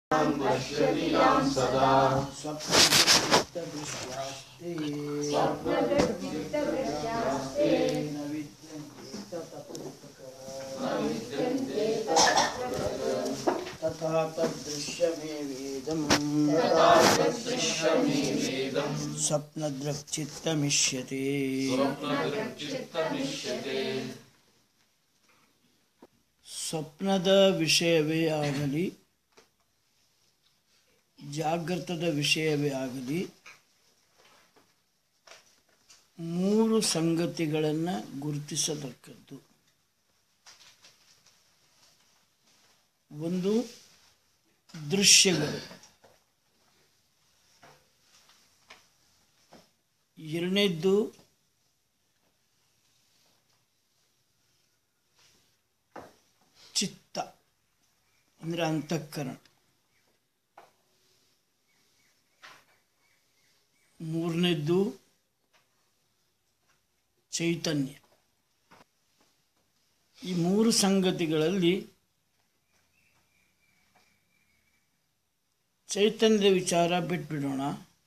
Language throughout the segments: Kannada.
पश्यति यां सदा स्वप्नदृष्ट्यास्ते न विद्यन्ते ततः तथा तदृश्यमेवेदम् दृश्यमेवेदं स्वप्नदृक्चित्तमिष्यते स्वप्नदृक्चित्तमिष्यते ಸ್ವಪ್ನದ ವಿಷಯವೇ ಆಗಲಿ ಜಾಗೃತದ ವಿಷಯವೇ ಆಗಲಿ ಮೂರು ಸಂಗತಿಗಳನ್ನು ಗುರುತಿಸತಕ್ಕದ್ದು ಒಂದು ದೃಶ್ಯಗಳು ಎರಡನೇದ್ದು ಚಿತ್ತ ಅಂದರೆ ಅಂತಃಕರಣ ಮೂರನೇದ್ದು ಚೈತನ್ಯ ಈ ಮೂರು ಸಂಗತಿಗಳಲ್ಲಿ ಚೈತನ್ಯದ ವಿಚಾರ ಬಿಟ್ಬಿಡೋಣ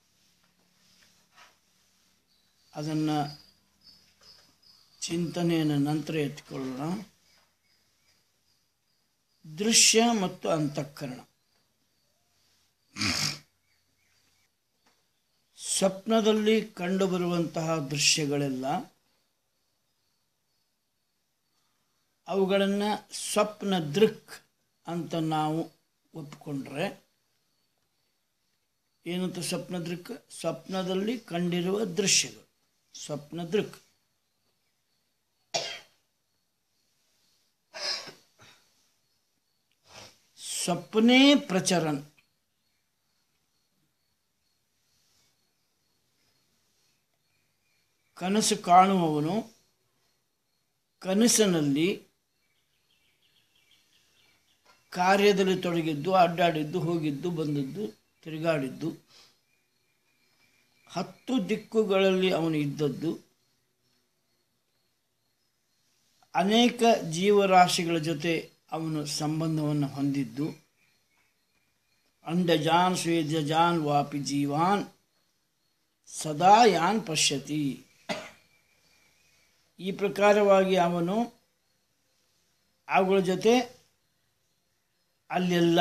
ಅದನ್ನು ಚಿಂತನೆಯನ್ನು ನಂತರ ಎತ್ಕೊಳ್ಳೋಣ ದೃಶ್ಯ ಮತ್ತು ಅಂತಃಕರಣ ಸ್ವಪ್ನದಲ್ಲಿ ಕಂಡುಬರುವಂತಹ ದೃಶ್ಯಗಳೆಲ್ಲ ಅವುಗಳನ್ನು ಸ್ವಪ್ನ ದೃಕ್ ಅಂತ ನಾವು ಒಪ್ಪಿಕೊಂಡ್ರೆ ಏನಂತ ಸ್ವಪ್ನ ದೃಕ್ ಸ್ವಪ್ನದಲ್ಲಿ ಕಂಡಿರುವ ದೃಶ್ಯಗಳು ಸ್ವಪ್ನ ದೃಕ್ ಸ್ವಪ್ನೇ ಪ್ರಚರನ್ ಕನಸು ಕಾಣುವವನು ಕನಸಿನಲ್ಲಿ ಕಾರ್ಯದಲ್ಲಿ ತೊಡಗಿದ್ದು ಅಡ್ಡಾಡಿದ್ದು ಹೋಗಿದ್ದು ಬಂದದ್ದು ತಿರುಗಾಡಿದ್ದು ಹತ್ತು ದಿಕ್ಕುಗಳಲ್ಲಿ ಅವನು ಇದ್ದದ್ದು ಅನೇಕ ಜೀವರಾಶಿಗಳ ಜೊತೆ ಅವನು ಸಂಬಂಧವನ್ನು ಹೊಂದಿದ್ದು ಅಂಡಜಾನ್ ಸ್ವೇದಜಾನ್ ವಾಪಿ ಜೀವಾನ್ ಸದಾ ಯಾನ್ ಪಶ್ಯತಿ ಈ ಪ್ರಕಾರವಾಗಿ ಅವನು ಅವುಗಳ ಜೊತೆ ಅಲ್ಲೆಲ್ಲ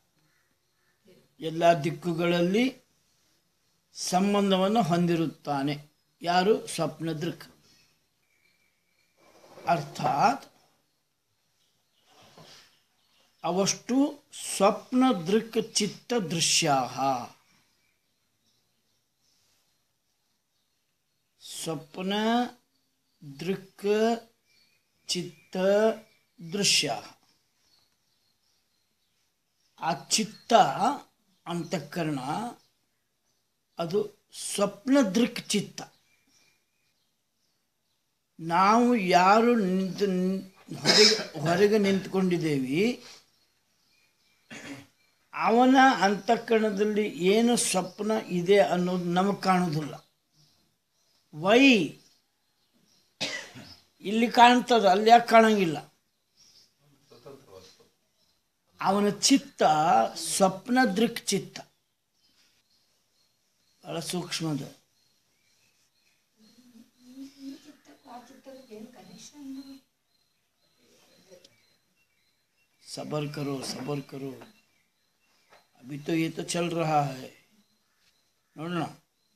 ಎಲ್ಲ ದಿಕ್ಕುಗಳಲ್ಲಿ ಸಂಬಂಧವನ್ನು ಹೊಂದಿರುತ್ತಾನೆ ಯಾರು ಸ್ವಪ್ನದೃಕ್ ಅರ್ಥಾತ್ ಅವಷ್ಟು ಸ್ವಪ್ನ ದೃಕ್ ಚಿತ್ತ ದೃಶ್ಯಾ ಸ್ವಪ್ನ ದೃಕ್ ಚಿತ್ತ ದೃಶ್ಯ ಆ ಚಿತ್ತ ಅಂತಃಕರಣ ಅದು ಸ್ವಪ್ನ ದೃಕ್ ಚಿತ್ತ ನಾವು ಯಾರು ನಿಂತು ಹೊರಗೆ ಹೊರಗೆ ನಿಂತ್ಕೊಂಡಿದ್ದೇವೆ ಅವನ ಅಂತಃಕರಣದಲ್ಲಿ ಏನು ಸ್ವಪ್ನ ಇದೆ ಅನ್ನೋದು ನಮಗೆ ಕಾಣೋದಿಲ್ಲ ವೈ ಇಲ್ಲಿ ಕಾಣ್ತದ ಅಲ್ಲಿ ಯಾಕೆ ಕಾಣಂಗಿಲ್ಲ ಅವನ ಚಿತ್ತ ಸ್ವಪ್ನ ದೃಕ್ ಚಿತ್ತ ಬಹಳ ಸೂಕ್ಷ್ಮದ सबर करो सबर करो अभी तो ये तो चल रहा है ನೋಡೋಣ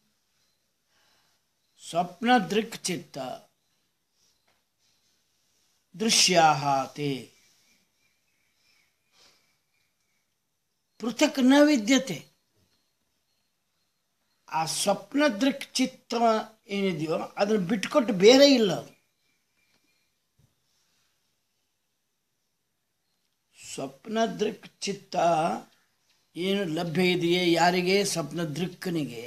ಸ್ವಪ್ನ ದೃಕ್ ಚಿತ್ತ ದೃಶ್ಯಾಹಾತೆ ಪೃಥಕ್ ನ ವಿದ್ಯತೆ ಆ ಸ್ವಪ್ನ ದೃಕ್ ಚಿತ್ತ ಏನಿದೆಯೋ ಅದನ್ನು ಬಿಟ್ಕೊಟ್ಟು ಬೇರೆ ಇಲ್ಲ ಅದು ಸ್ವಪ್ನ ದೃಕ್ ಚಿತ್ತ ಏನು ಲಭ್ಯ ಇದೆಯೇ ಯಾರಿಗೆ ಸ್ವಪ್ನ ದೃಕ್ಕನಿಗೆ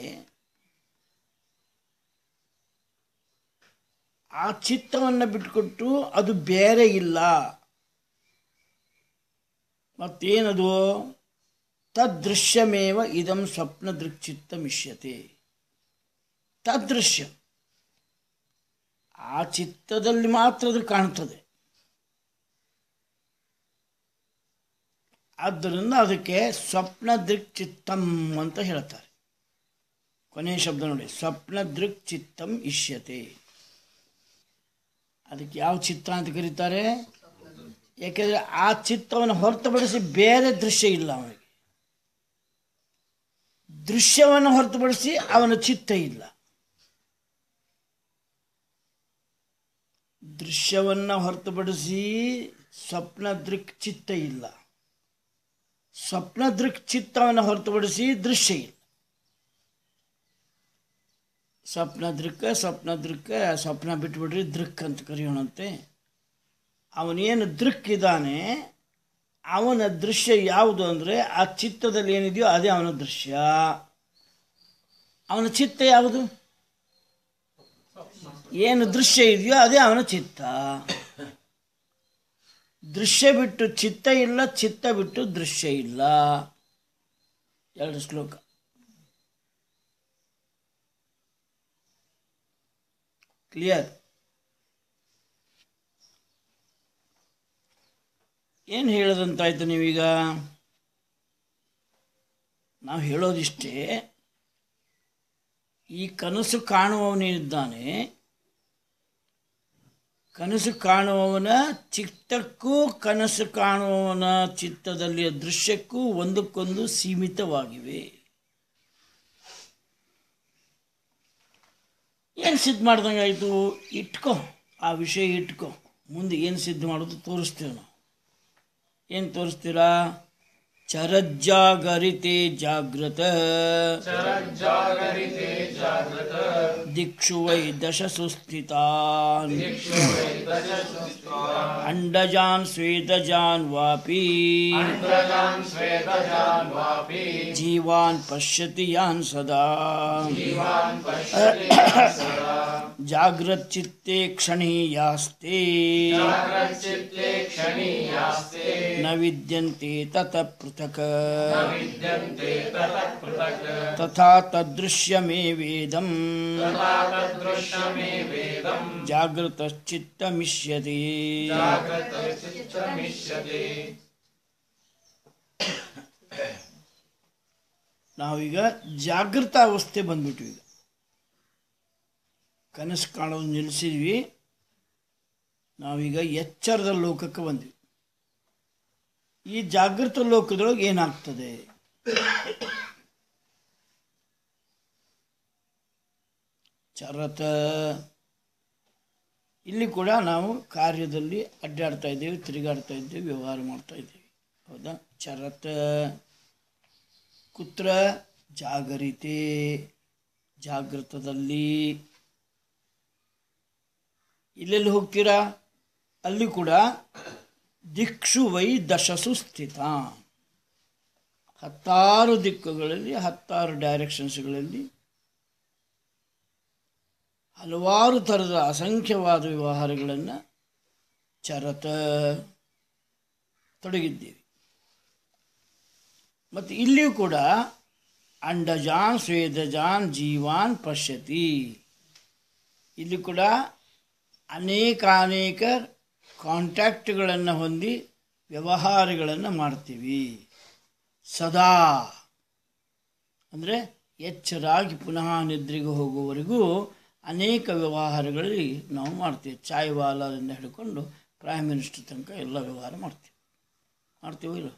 ಆ ಚಿತ್ತವನ್ನು ಬಿಟ್ಕೊಟ್ಟು ಅದು ಬೇರೆ ಇಲ್ಲ ಮತ್ತೇನದು ತದೃಶ್ಯಮೇವ ಇದಂ ಸ್ವಪ್ನ ದೃಕ್ಚಿತ್ತ ಮಿಷ್ಯತೆ ತದೃಶ್ಯ ಆ ಚಿತ್ತದಲ್ಲಿ ಮಾತ್ರ ಅದು ಕಾಣ್ತದೆ ಆದ್ದರಿಂದ ಅದಕ್ಕೆ ಸ್ವಪ್ನ ದೃಕ್ ಚಿತ್ತಂ ಅಂತ ಹೇಳ್ತಾರೆ ಕೊನೆಯ ಶಬ್ದ ನೋಡಿ ಸ್ವಪ್ನ ದೃಕ್ ಚಿತ್ತಂ ಇಷ್ಯತೆ ಅದಕ್ಕೆ ಯಾವ ಚಿತ್ತ ಅಂತ ಕರೀತಾರೆ ಯಾಕೆಂದರೆ ಆ ಚಿತ್ತವನ್ನು ಹೊರತುಪಡಿಸಿ ಬೇರೆ ದೃಶ್ಯ ಇಲ್ಲ ಅವನಿಗೆ ದೃಶ್ಯವನ್ನು ಹೊರತುಪಡಿಸಿ ಅವನ ಚಿತ್ತ ಇಲ್ಲ ದೃಶ್ಯವನ್ನು ಹೊರತುಪಡಿಸಿ ಸ್ವಪ್ನ ದೃಕ್ ಚಿತ್ತ ಇಲ್ಲ ಸ್ವಪ್ನ ದೃಕ್ ಚಿತ್ತವನ್ನು ಹೊರತುಪಡಿಸಿ ದೃಶ್ಯ ಇಲ್ಲ ಸ್ವಪ್ನ ದೃಕ್ ಸ್ವಪ್ನ ದೃಕ್ ಸ್ವಪ್ನ ಬಿಟ್ಬಿಡ್ರಿ ದೃಕ್ ಅಂತ ಕರೆಯೋಣಂತೆ ಅವನೇನು ದೃಕ್ ಇದ್ದಾನೆ ಅವನ ದೃಶ್ಯ ಯಾವುದು ಅಂದರೆ ಆ ಚಿತ್ತದಲ್ಲಿ ಏನಿದೆಯೋ ಅದೇ ಅವನ ದೃಶ್ಯ ಅವನ ಚಿತ್ತ ಯಾವುದು ಏನು ದೃಶ್ಯ ಇದೆಯೋ ಅದೇ ಅವನ ಚಿತ್ತ ದೃಶ್ಯ ಬಿಟ್ಟು ಚಿತ್ತ ಇಲ್ಲ ಚಿತ್ತ ಬಿಟ್ಟು ದೃಶ್ಯ ಇಲ್ಲ ಎರಡು ಶ್ಲೋಕ ಕ್ಲಿಯರ್ ಏನು ಹೇಳೋದಂತಾಯ್ತು ನೀವೀಗ ನಾವು ಹೇಳೋದಿಷ್ಟೇ ಈ ಕನಸು ಕಾಣುವವನಿದ್ದಾನೆ ಕನಸು ಕಾಣುವವನ ಚಿತ್ತಕ್ಕೂ ಕನಸು ಕಾಣುವವನ ಚಿತ್ತದಲ್ಲಿಯ ದೃಶ್ಯಕ್ಕೂ ಒಂದಕ್ಕೊಂದು ಸೀಮಿತವಾಗಿವೆ ಏನು ಸಿದ್ಧ ಮಾಡ್ದಂಗೆ ಆಯಿತು ಇಟ್ಕೋ ಆ ವಿಷಯ ಇಟ್ಕೋ ಮುಂದೆ ಏನು ಸಿದ್ಧ ಮಾಡೋದು ತೋರಿಸ್ತೇವೆ ನಾವು ಏನು ತೋರಿಸ್ತೀರಾ ಚರಜ್ಜಾಗರಿತೆ ಜಾಗೃತ ಚರಜ್ಜಾಗರಿತೆ ಜಾಗೃತ ದಿಕ್ಷು ವೈ ದಶ ಸುಸ್ಥಿತಾನ್ ಅಂಡಜಾನ್ ಸ್ವೇದಜಾನ್ ವಾಪಿ ಇಂದ್ರಜಾನ್ ಶ್ವೇತಜಾನ್ ವಾಪಿ ಜೀವಾನ್ ಪಶ್ಯತಿ ಯಾನ್ ಸದಾ ಜೀವಾನ್ ಪಶ್ಯತಿ ಸದಾ ಜಾಗ್ರಚ್ಚಿತ್ತೆ ಕ್ಷಣೀಯಾಸ್ತೆ ಜಾಗ್ರಚ್ಚಿತ್ತೆ ಕ್ಷಣೀಯಾಸ್ತೆ ನ ವಿದ್ಯಂತೆ ತತ ಪೃಥಕ್ ವಿದ್ಯಂತೆ ತತಃ ಪೃಥಕ್ ತಥಾ ತದೃಶ್ಯಮೇ ವೇದಂ ತಥಾ ತದೃಶ್ಯಮೇ ವೇದಂ ಜಾಗೃತಶ್ಚಿತ್ತಮಿಷ್ಯತೆ ಜಾಗೃತ ಚಿತ್ತಮಿಷ್ಯತೆ ನಾವೀಗ ಜಾಗೃತ ಅವಸ್ಥೆ ಬಂದ್ಬಿಟ್ವಿ ಈಗ ಕನಸು ಕಾಣೋದು ನಿಲ್ಲಿಸಿದ್ವಿ ನಾವೀಗ ಎಚ್ಚರದ ಲೋಕಕ್ಕೆ ಬಂದ್ವಿ ಈ ಜಾಗೃತ ಲೋಕದೊಳಗೆ ಏನಾಗ್ತದೆ ಚರತ ಇಲ್ಲಿ ಕೂಡ ನಾವು ಕಾರ್ಯದಲ್ಲಿ ಅಡ್ಡಾಡ್ತಾ ಇದ್ದೇವೆ ತಿರುಗಾಡ್ತಾ ಇದ್ದೇವೆ ವ್ಯವಹಾರ ಮಾಡ್ತಾ ಇದ್ದೇವೆ ಹೌದಾ ಚರತ ಕುತ್ರ ಜಾಗರಿತೆ ಜಾಗೃತದಲ್ಲಿ ಇಲ್ಲೆಲ್ಲಿ ಹೋಗ್ತೀರಾ ಅಲ್ಲಿ ಕೂಡ ದಿಕ್ಷು ವೈ ದಶಸು ಸ್ಥಿತ ಹತ್ತಾರು ದಿಕ್ಕುಗಳಲ್ಲಿ ಹತ್ತಾರು ಡೈರೆಕ್ಷನ್ಸ್ಗಳಲ್ಲಿ ಹಲವಾರು ಥರದ ಅಸಂಖ್ಯವಾದ ವ್ಯವಹಾರಗಳನ್ನು ಚರತ ತೊಡಗಿದ್ದೀವಿ ಮತ್ತು ಇಲ್ಲಿಯೂ ಕೂಡ ಅಂಡಜಾನ್ ಸ್ವೇದಜಾನ್ ಜೀವಾನ್ ಪಶ್ಯತಿ ಇಲ್ಲಿ ಕೂಡ ಅನೇಕಾನೇಕ ಕಾಂಟ್ಯಾಕ್ಟ್ಗಳನ್ನು ಹೊಂದಿ ವ್ಯವಹಾರಗಳನ್ನು ಮಾಡ್ತೀವಿ ಸದಾ ಅಂದರೆ ಎಚ್ಚರಾಗಿ ಪುನಃ ನಿದ್ರೆಗೆ ಹೋಗುವವರೆಗೂ ಅನೇಕ ವ್ಯವಹಾರಗಳಲ್ಲಿ ನಾವು ಮಾಡ್ತೀವಿ ಚಾಯ್ ವಾಲಾದಿಂದ ಹಿಡ್ಕೊಂಡು ಪ್ರೈಮ್ ಮಿನಿಸ್ಟರ್ ತನಕ ಎಲ್ಲ ವ್ಯವಹಾರ ಮಾಡ್ತೀವಿ ಮಾಡ್ತೀವೋ ಇಲ್ಲ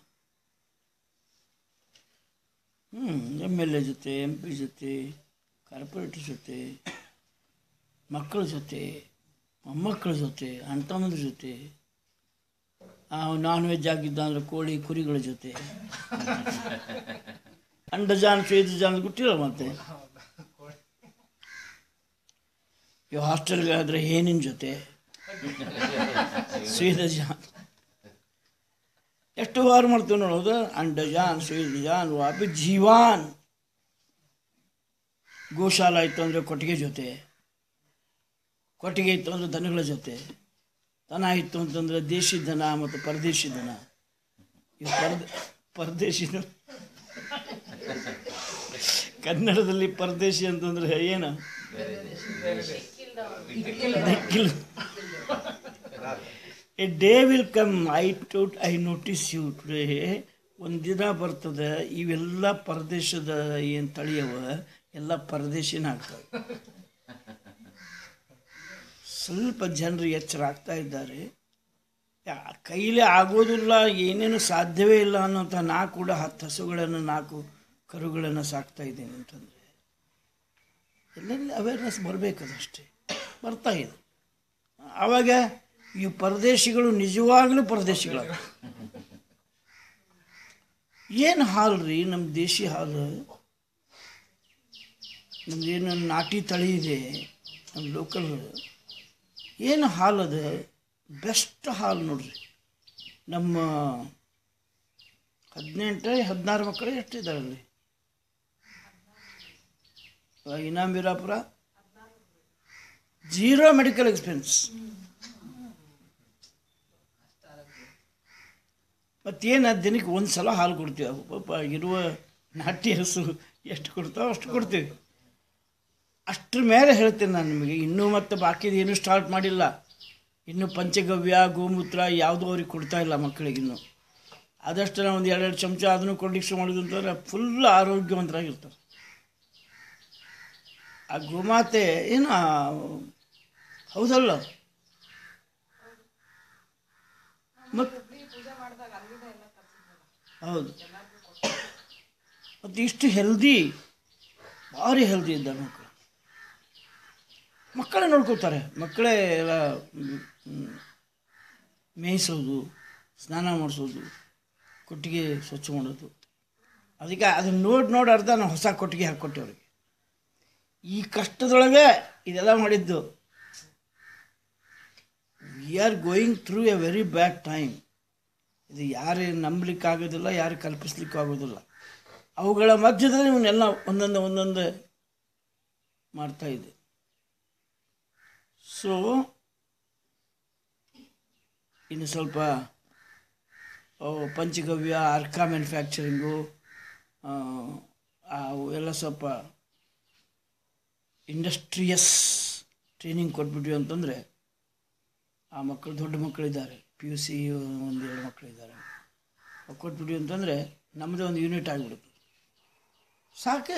ಹ್ಞೂ ಎಮ್ ಎಲ್ ಎ ಜೊತೆ ಎಂ ಪಿ ಜೊತೆ ಕಾರ್ಪೊರೇಟರ್ ಜೊತೆ ಮಕ್ಕಳ ಜೊತೆ ಮೊಮ್ಮಕ್ಕಳ ಜೊತೆ ಅಣ್ಣ ತಮ್ಮದ್ರ ಜೊತೆ ನಾನ್ ವೆಜ್ ಆಗಿದ್ದ ಅಂದರೆ ಕೋಳಿ ಕುರಿಗಳ ಜೊತೆ ಅಂಡಜಾನ್ ಸ್ವೇದಜಾನ್ ಗೊತ್ತಿಲ್ಲ ಮತ್ತೆ ಇವು ಹಾಸ್ಟೆಲ್ಗೆ ಆದರೆ ಏನಿನ ಜೊತೆ ಸ್ವೇದಜಾನ್ ಎಷ್ಟು ವಾರ ಮಾಡ್ತೀವಿ ನೋಡೋದು ಅಂಡಜಾನ್ ಸ್ವೇದಜಾನ್ ವಾಪಿ ಜೀವಾನ್ ಗೋಶಾಲ ಇತ್ತು ಅಂದರೆ ಕೊಟ್ಟಿಗೆ ಜೊತೆ ಕೊಟ್ಟಿಗೆ ಇತ್ತು ಅಂದರೆ ದನಗಳ ಜೊತೆ ದನ ಇತ್ತು ಅಂತಂದರೆ ದೇಶಿ ದನ ಮತ್ತು ಪರದೇಶಿ ದನ ಈ ಪರ್ದ ಪರದೇಶಿ ದನ ಕನ್ನಡದಲ್ಲಿ ಪರದೇಶಿ ಅಂತಂದ್ರೆ ಏನು ದಿಕ್ಕಿಲ್ಲ a day will come I thought I notice you today ಒಂದಿನ ಬರ್ತದೆ ಇವೆಲ್ಲ ಪರದೇಶದ ಏನು ತಳಿಯವ ಎಲ್ಲ ಪರದೇಶಿನ ಆಗ್ತವೆ ಸ್ವಲ್ಪ ಜನರು ಎಚ್ಚರ ಆಗ್ತಾ ಇದ್ದಾರೆ ಯಾ- ಕೈಲಿ ಆಗೋದಿಲ್ಲ ಏನೇನು ಸಾಧ್ಯವೇ ಇಲ್ಲ ಅನ್ನೋಂಥ ನಾ ಕೂಡ ಹತ್ತು ಹಸುಗಳನ್ನು ನಾಲ್ಕು ಕರುಗಳನ್ನು ಸಾಕ್ತಾ ಇದ್ದೀನಿ ಅಂತಂದರೆ ಎಲ್ಲೆಲ್ಲಿ ಅವೇರ್ನೆಸ್ ಬರಬೇಕದಷ್ಟೇ ಬರ್ತಾ ಇದೆ ಆವಾಗ ಈ ಪರದೇಶಿಗಳು ನಿಜವಾಗ್ಲೂ ಪರದೇಶಿಗಳು ಏನು ಹಾಲು ರೀ ನಮ್ಮ ದೇಶಿ ಹಾಲು ನಮ್ದೇನು ನಾಟಿ ತಳಿ ಇದೆ ನಮ್ಮ ಲೋಕಲ್ ಏನು ಹಾಲು ಅದ ಬೆಸ್ಟ್ ಹಾಲು ನೋಡ್ರಿ ನಮ್ಮ ಹದಿನೆಂಟು ಹದಿನಾರು ಮಕ್ಕಳು ಎಷ್ಟಿದ್ದಾರೆ ಅಲ್ಲಿ Inam Veerapura zero medical expense ಮತ್ತೇನು ದಿನಕ್ಕೆ ಒಂದು ಸಲ ಹಾಲು ಕೊಡ್ತೀವಿ ಅವು ಪಾಪ ಇರುವ ನಾಟಿ ಹಸು ಎಷ್ಟು ಕೊಡ್ತಾವೆ ಅಷ್ಟು ಕೊಡ್ತೀವಿ ಅಷ್ಟ್ರ ಮೇಲೆ ಹೇಳ್ತೇನೆ ನಾನು ನಿಮಗೆ ಇನ್ನೂ ಮತ್ತೆ ಬಾಕಿದು ಏನೂ ಸ್ಟಾರ್ಟ್ ಮಾಡಿಲ್ಲ ಇನ್ನು ಪಂಚಗವ್ಯ ಗೋಮೂತ್ರ ಯಾವುದೂ ಅವ್ರಿಗೆ ಕೊಡ್ತಾ ಇಲ್ಲ ಮಕ್ಕಳಿಗಿನ್ನು ಆದಷ್ಟು ನಾವು ಒಂದು ಎರಡೆರಡು ಚಮಚ ಅದನ್ನು ಕೊಡ್ಲಿಕ್ಕೆ ಶುರು ಮಾಡೋದು ಅಂತಂದ್ರೆ ಫುಲ್ ಆರೋಗ್ಯವಂತರಾಗಿರ್ತಾರೆ ಆ ಗೋಮಾತೆ ಏನು ಹೌದಲ್ಲ ಮತ್ತು ಹೌದು ಮತ್ತು ಇಷ್ಟು ಹೆಲ್ದಿ ಭಾರಿ ಹೆಲ್ದಿ ಇದ್ದಾರೆ ಮಕ್ಕಳು ಮಕ್ಕಳೇ ನೋಡ್ಕೋತಾರೆ ಮಕ್ಕಳೇ ಎಲ್ಲ ಮ್, ಮ್, ಮೇಯಿಸೋದು ಸ್ನಾನ ಮಾಡಿಸೋದು ಕೊಟ್ಟಿಗೆ ಸ್ವಚ್ಛ ಮಾಡೋದು ಅದಕ್ಕೆ ಅದನ್ನ ನೋಡಿ ನೋಡಿ ಅರ್ಧ ನಾವು ಹೊಸ ಕೊಟ್ಟಿಗೆ ಹಾಕ್ಕೊಟ್ಟೆ ಅವ್ರಿಗೆ ಈ ಕಷ್ಟದೊಳಗೆ ಇದೆಲ್ಲ ಮಾಡಿದ್ದು we are going through a very bad time ಇದು ಯಾರು ನಂಬಲಿಕ್ಕೆ ಆಗೋದಿಲ್ಲ ಯಾರು ಕಲ್ಪಿಸ್ಲಿಕ್ಕೂ ಆಗೋದಿಲ್ಲ ಅವುಗಳ ಮಧ್ಯದಲ್ಲಿ ಇವನ್ನೆಲ್ಲ ಒಂದೊಂದು ಒಂದೊಂದು ಮಾಡ್ತಾ ಇದೆ ಸೊ ಇನ್ನು ಸ್ವಲ್ಪ ಅವು ಪಂಚಗವ್ಯ ಅರ್ಕ ಮ್ಯಾನುಫ್ಯಾಕ್ಚರಿಂಗು ಅವು ಎಲ್ಲ ಸ್ವಲ್ಪ ಇಂಡಸ್ಟ್ರಿಯಸ್ ಟ್ರೈನಿಂಗ್ ಕೊಟ್ಬಿಟ್ವಿ ಅಂತಂದರೆ ಆ ಮಕ್ಕಳು ದೊಡ್ಡ ಮಕ್ಕಳಿದ್ದಾರೆ ಪಿ ಯು ಸಿ ಒಂದು ಎರಡು ಮಕ್ಕಳಿದ್ದಾರೆ ಅವು ಕೊಟ್ಬಿಟ್ವಿ ಅಂತಂದರೆ ನಮ್ಮದೇ ಒಂದು ಯೂನಿಟ್ ಆಗಿಬಿಡುತ್ತೆ ಸಾಕೆ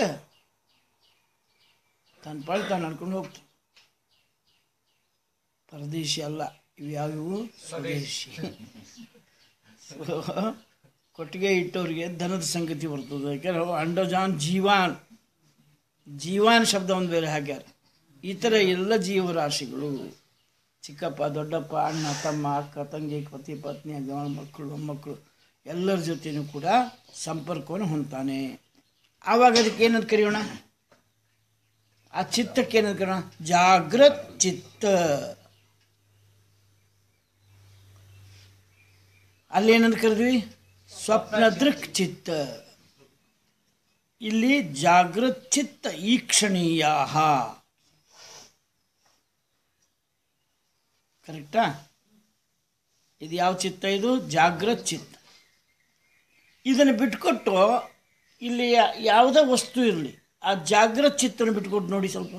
ತನ್ನ ಪಾಳು ತಾನು ನಡ್ಕೊಂಡು ಹೋಗ್ತು ಪರದೇಶಿ ಅಲ್ಲ ಇವು ಯಾವ್ಯಾವು ಸ್ವದೇಶಿ ಸೊ ಕೊಟ್ಟಿಗೆ ಇಟ್ಟವರಿಗೆ ದನದ ಸಂಗತಿ ಬರ್ತದೆ ಯಾಕಂದ್ರೆ ಅಂಡಜಾನ್ ಜೀವಾನ್ ಜೀವಾನ್ ಶಬ್ದ ಒಂದು ಬೇರೆ ಹಾಕ್ಯಾರ ಈ ಥರ ಎಲ್ಲ ಜೀವರಾಶಿಗಳು ಚಿಕ್ಕಪ್ಪ ದೊಡ್ಡಪ್ಪ ಅಣ್ಣ ತಮ್ಮ ಅಕ್ಕ ತಂಗಿ ಪತಿ ಪತ್ನಿ ಗಂಡ ಮಕ್ಕಳು ಮೊಮ್ಮಕ್ಕಳು ಎಲ್ಲರ ಜೊತೆನೂ ಕೂಡ ಸಂಪರ್ಕವನ್ನು ಹೊಂದ್ತಾನೆ ಆವಾಗ ಅದಕ್ಕೆ ಏನಂತ ಕರೆಯೋಣ ಆ ಚಿತ್ತಕ್ಕೆ ಏನಂತ ಕರೆಯೋಣ ಜಾಗೃತ್ ಚಿತ್ತ ಅಲ್ಲಿ ಏನಂತ ಕರೆದ್ವಿ ಸ್ವಪ್ನ ದೃಕ್ ಚಿತ್ತ ಇಲ್ಲಿ ಜಾಗೃತ್ ಚಿತ್ತ ಈಕ್ಷಣೀಯ ಕರೆಕ್ಟಾ ಇದು ಯಾವ ಚಿತ್ತ ಇದು ಜಾಗೃತ್ ಚಿತ್ತ ಇದನ್ನು ಬಿಟ್ಕೊಟ್ಟು ಇಲ್ಲಿ ಯಾ- ಯಾವುದೇ ವಸ್ತು ಇರಲಿ ಆ ಜಾಗೃತ್ ಚಿತ್ತನ ಬಿಟ್ಕೊಟ್ಟು ನೋಡಿ ಸ್ವಲ್ಪ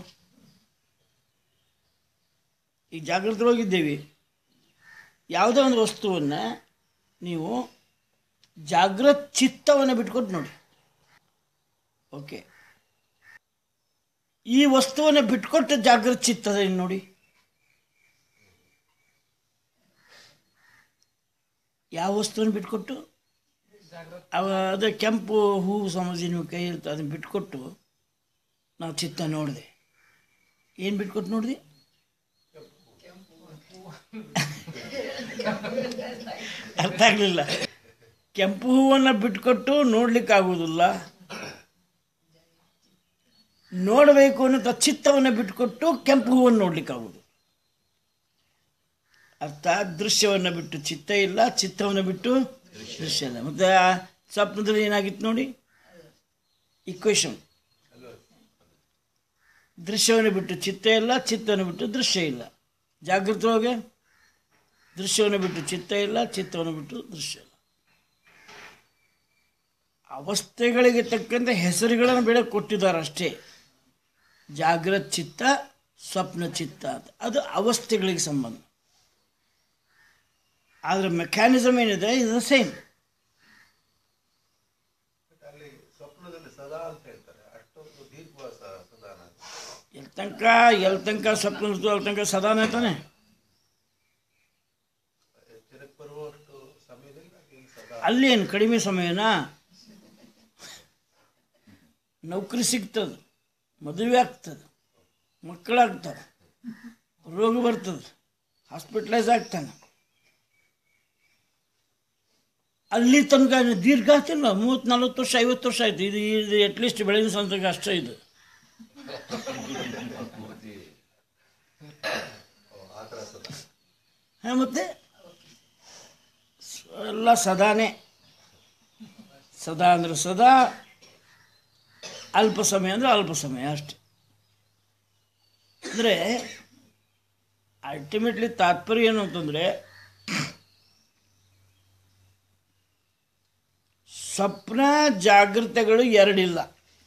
ಈಗ ಜಾಗೃತವಾಗಿದ್ದೇವೆ ಯಾವುದೇ ಒಂದು ವಸ್ತುವನ್ನು ನೀವು ಜಾಗೃತ್ ಚಿತ್ತವನ್ನು ಬಿಟ್ಕೊಟ್ಟು ನೋಡಿ ಓಕೆ ಈ ವಸ್ತುವನ್ನು ಬಿಟ್ಕೊಟ್ಟು ಜಾಗೃತ್ ಚಿತ್ತದ ಇನ್ನು ನೋಡಿ ಯಾವ ವಸ್ತುವನ್ನು ಬಿಟ್ಕೊಟ್ಟು ಅವ ಅದೇ ಕೆಂಪು ಹೂವು ಸಮಾಜಿ ನೀವು ಕೈ ಇರ್ತದೆ ಅದನ್ನು ಬಿಟ್ಕೊಟ್ಟು ನಾವು ಚಿತ್ತ ನೋಡಿದೆ ಏನು ಬಿಟ್ಕೊಟ್ಟು ನೋಡಿದೆ ಅರ್ಥ ಆಗಲಿಲ್ಲ ಕೆಂಪು ಹೂವನ್ನು ಬಿಟ್ಕೊಟ್ಟು ನೋಡ್ಲಿಕ್ಕೆ ಆಗೋದಿಲ್ಲ ನೋಡಬೇಕು ಅನ್ನೋ ಚಿತ್ತವನ್ನು ಬಿಟ್ಕೊಟ್ಟು ಕೆಂಪು ಹೂವನ್ನು ನೋಡ್ಲಿಕ್ಕೆ ಆಗೋದು ಅರ್ಥ ದೃಶ್ಯವನ್ನು ಬಿಟ್ಟು ಚಿತ್ತ ಇಲ್ಲ ಚಿತ್ತವನ್ನು ಬಿಟ್ಟು ದೃಶ್ಯ ಇಲ್ಲ ಮತ್ತು ಆ ಸ್ವಪ್ನದಲ್ಲಿ ಏನಾಗಿತ್ತು ನೋಡಿ ಇಕ್ವೇಶನ್ ದೃಶ್ಯವನ್ನು ಬಿಟ್ಟು ಚಿತ್ತ ಇಲ್ಲ ಚಿತ್ತವನ್ನು ಬಿಟ್ಟು ದೃಶ್ಯ ಇಲ್ಲ ಜಾಗೃತವಾಗಿ ದೃಶ್ಯವನ್ನು ಬಿಟ್ಟು ಚಿತ್ತ ಇಲ್ಲ ಚಿತ್ತವನ್ನು ಬಿಟ್ಟು ದೃಶ್ಯ ಇಲ್ಲ ಅವಸ್ಥೆಗಳಿಗೆ ತಕ್ಕಂತೆ ಹೆಸರುಗಳನ್ನು ಬೇಡ ಕೊಟ್ಟಿದ್ದಾರೆ ಅಷ್ಟೇ ಜಾಗೃತ್ ಚಿತ್ತ ಸ್ವಪ್ನ ಚಿತ್ತ ಅಂತ ಅದು ಅವಸ್ಥೆಗಳಿಗೆ ಸಂಬಂಧ ಆದರೆ ಮೆಕ್ಯಾನಿಸಮ್ ಏನಿದೆ ಇದು ಸೇಮ್ ಸ್ವಪ್ನದಲ್ಲಿ ಸದಾ ಅಂತ ಹೇಳ್ತಾರೆ ಅಷ್ಟೊಂದು ದೀರ್ಘವಾಸ ಸದಾನ ಎಲ್ ತನಕ ಎಲ್ ತನಕ ಸ್ವಪ್ನ ಇರ್ತದೆ ಅಲ್ಲಿ ತನಕ ಸದಾನೇ ತಾನೆ ಎಚ್ಚರಕ್ಕೆ ಬರುವಷ್ಟು ಸಮಯದಲ್ಲಿ ಹಾಗೆ ಸದಾ ಅಲ್ಲಿ ಏನು ಕಡಿಮೆ ಸಮಯನಾ ನೌಕರಿ ಸಿಗ್ತದೆ ಮದುವೆ ಆಗ್ತದೆ ಮಕ್ಕಳಾಗ್ತವೆ ರೋಗ ಬರ್ತದೆ ಹಾಸ್ಪಿಟ್ಲೈಸ್ ಆಗ್ತಾನೆ ಅಲ್ಲಿ ತನಕ ಏನು ದೀರ್ಘ ಆಗ್ತಿಲ್ಲ ಮೂವತ್ತು ನಲ್ವತ್ತು ವರ್ಷ ಐವತ್ತು ವರ್ಷ ಆಯ್ತು ಇದು ಇದು ಅಟ್ಲೀಸ್ಟ್ ಬೆಳಗಿನ ಸಂತಕ ಅಷ್ಟೇ ಇದು ಆ ಥರ ಸದಾ ಹಾಂ ಮತ್ತೆ ಎಲ್ಲ ಸದಾನೇ ಸದಾ ಅಂದ್ರೆ ಸದಾ ಅಲ್ಪ ಸಮಯ ಅಂದರೆ ಅಲ್ಪ ಸಮಯ ಅಷ್ಟೆ ಅಂದರೆ ಅಲ್ಟಿಮೇಟ್ಲಿ ತಾತ್ಪರ್ಯ ಏನು ಅಂತಂದರೆ ಸ್ವಪ್ನ ಜಾಗೃತೆಗಳು ಎರಡಿಲ್ಲ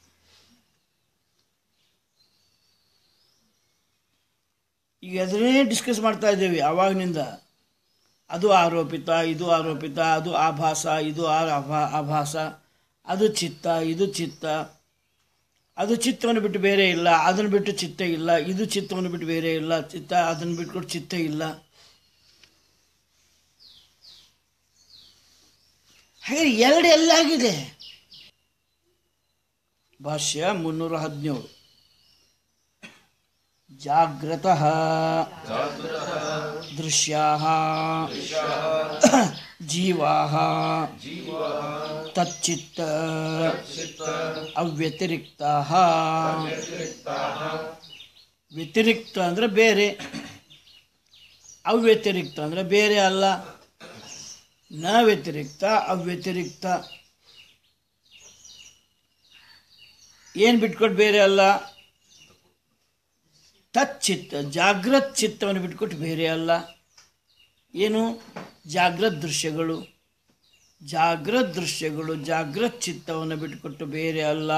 ಈಗ ಅದನ್ನೇ ಡಿಸ್ಕಸ್ ಮಾಡ್ತಾ ಇದ್ದೇವೆ ಆವಾಗಿನಿಂದ ಅದು ಆರೋಪಿತ ಇದು ಆರೋಪಿತ ಅದು ಆಭಾಸ ಇದು ಆ- ಆಭಾ ಆಭಾಸ ಅದು ಚಿತ್ತ ಇದು ಚಿತ್ತ ಅದು ಚಿತ್ತವನ್ನು ಬಿಟ್ಟು ಬೇರೆ ಇಲ್ಲ ಅದನ್ನು ಬಿಟ್ಟು ಚಿತ್ತ ಇಲ್ಲ ಇದು ಚಿತ್ತವನ್ನು ಬಿಟ್ಟು ಬೇರೆ ಇಲ್ಲ ಚಿತ್ತ ಅದನ್ನು ಬಿಟ್ಕೊಟ್ಟು ಚಿತ್ತ ಇಲ್ಲ ಹಾಗೆ ಎರಡು ಎಲ್ಲಾಗಿದೆ ಭಾಷ್ಯ ಮುನ್ನೂರ ಹದಿನೇಳು ಜಾಗ್ರತಃ ದೃಶ್ಯಾः ಜೀವಾः ತಚ್ಚಿತ್ತ ಅವ್ಯತಿರಿಕ್ತಾः ವ್ಯತಿರಿಕ್ತ ಅಂದರೆ ಬೇರೆ ಅವ್ಯತಿರಿಕ್ತ ಅಂದರೆ ಬೇರೆ ಅಲ್ಲ ನ ವ್ಯತಿರಿಕ್ತ ಅವ್ಯತಿರಿಕ್ತ ಏನು ಬಿಟ್ಕೊಟ್ಟು ಬೇರೆ ಅಲ್ಲ ತಚ್ಚಿತ್ತ ಜಾಗ್ರತ್ ಚಿತ್ತವನ್ನು ಬಿಟ್ಕೊಟ್ಟು ಬೇರೆ ಅಲ್ಲ ಏನು ಜಾಗ್ರತ್ ದೃಶ್ಯಗಳು ಜಾಗ್ರತ್ ದೃಶ್ಯಗಳು ಜಾಗ್ರತ್ ಚಿತ್ತವನ್ನು ಬಿಟ್ಟುಕೊಟ್ಟು ಬೇರೆ ಅಲ್ಲ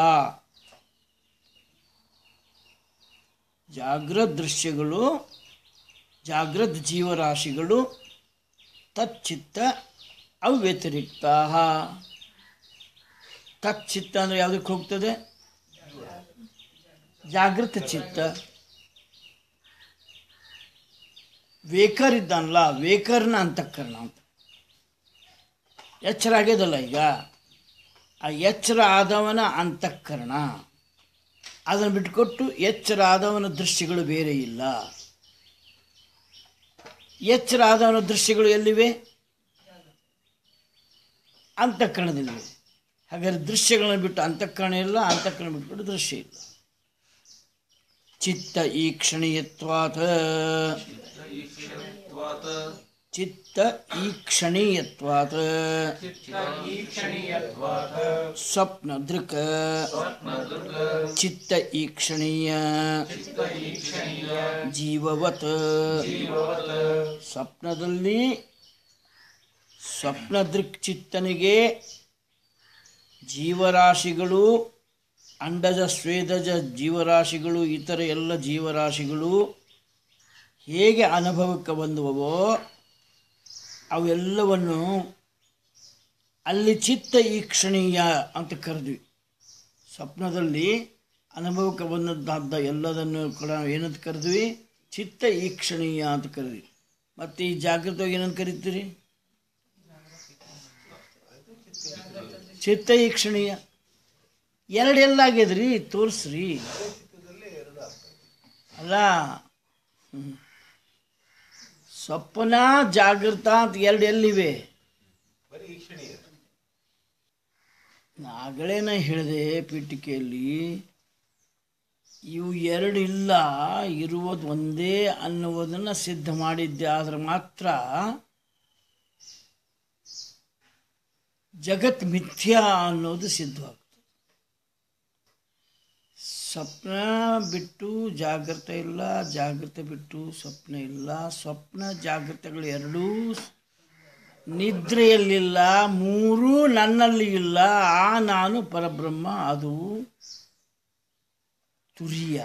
ಜಾಗ್ರತ್ ದೃಶ್ಯಗಳು ಜಾಗ್ರತ್ ಜೀವರಾಶಿಗಳು ತಚ್ಚಿತ್ತ ಅವ್ಯತಿರಿಕ್ತ ತಚ್ಚಿತ್ತ ಅಂದರೆ ಯಾವುದಕ್ಕೆ ಹೋಗ್ತದೆ ಜಾಗೃತ ಚಿತ್ತ ವೇಕರ್ ಇದ್ದಾನಲ್ಲ ವೇಕರ್ನ ಅಂತಃಕರಣ ಅಂತ ಎಚ್ಚರ ಆಗ್ಯದಲ್ಲ ಈಗ ಆ ಎಚ್ಚರ ಆದವನ ಅಂತಃಕರಣ ಅದನ್ನು ಬಿಟ್ಕೊಟ್ಟು ಎಚ್ಚರ ಆದವನ ದೃಶ್ಯಗಳು ಬೇರೆ ಇಲ್ಲ ಎಚ್ಚರ ಆದವನ ದೃಶ್ಯಗಳು ಎಲ್ಲಿವೆ ಅಂತಃಕರಣದಲ್ಲಿವೆ ಹಾಗಾದ್ರೆ ದೃಶ್ಯಗಳನ್ನು ಬಿಟ್ಟು ಅಂತಃಕರಣ ಇಲ್ಲ ಅಂತಃಕರಣ ಬಿಟ್ಬಿಟ್ಟು ದೃಶ್ಯ ಇಲ್ಲ ಚಿತ್ತ ಈಕ್ಷಣೀಯತ್ವಾತ್ ಚಿತ್ತ ಈಕ್ಷಣೀಯತ್ವಾತ್ ಸ್ವಪ್ನ ದೃಕ್ ಚಿತ್ತ ಈಕ್ಷಣೀಯ ಜೀವವತ್ ಸ್ವಪ್ನದಲ್ಲಿ ಸ್ವಪ್ನ ದೃಕ್ ಚಿತ್ತನಿಗೆ ಜೀವರಾಶಿಗಳು ಅಂಡಜ ಸ್ವೇದಜ ಜೀವರಾಶಿಗಳು ಇತರ ಎಲ್ಲ ಜೀವರಾಶಿಗಳು ಹೇಗೆ ಅನುಭವಕ್ಕೆ ಬಂದುವವೋ ಅವೆಲ್ಲವನ್ನು ಅಲ್ಲಿ ಚಿತ್ತ ಈಕ್ಷಣೀಯ ಅಂತ ಕರೆದ್ವಿ ಸ್ವಪ್ನದಲ್ಲಿ ಅನುಭವಕ್ಕೆ ಬಂದದ್ದಾದ ಎಲ್ಲದನ್ನು ಕೂಡ ಏನಂತ ಕರೆದ್ವಿ ಚಿತ್ತ ಈಕ್ಷಣೀಯ ಅಂತ ಕರೆದ್ವಿ ಮತ್ತು ಈ ಜಾಗೃತವಾಗಿ ಏನಂತ ಕರಿತೀರಿ ಚಿತ್ತ ಈಕ್ಷಣೀಯ ಎರಡು ಎಲ್ಲಾಗ್ಯದ್ರಿ ತೋರಿಸ್ರಿ ಅಲ್ಲ ಹ್ಮ್. ಸ್ವಪ್ನ ಜಾಗೃತ ಅಂತ ಎರಡು ಎಲ್ಲಿವೆ ಬರೀ ಈಕ್ಷಣೀಯ ಆಗಲೇನ ಹೇಳಿದೆ ಪೀಠಿಕೆಯಲ್ಲಿ ಇವು ಎರಡು ಇಲ್ಲ ಇರುವುದು ಒಂದೇ ಅನ್ನುವುದನ್ನು ಸಿದ್ಧ ಮಾಡಿದ್ದೆ ಆದ್ರೆ ಮಾತ್ರ ಜಗತ್ ಮಿಥ್ಯಾ ಅನ್ನೋದು ಸಿದ್ಧವಾಗ್ತದೆ ಸ್ವಪ್ನ ಬಿಟ್ಟು ಜಾಗೃತ ಇಲ್ಲ ಜಾಗೃತ ಬಿಟ್ಟು ಸ್ವಪ್ನ ಇಲ್ಲ ಸ್ವಪ್ನ ಜಾಗೃತಗಳು ಎರಡೂ ನಿದ್ರೆಯಲ್ಲಿಲ್ಲ ಮೂರೂ ನನ್ನಲ್ಲಿ ಇಲ್ಲ ಆ ನಾನು ಪರಬ್ರಹ್ಮ ಅದು ತುರಿಯ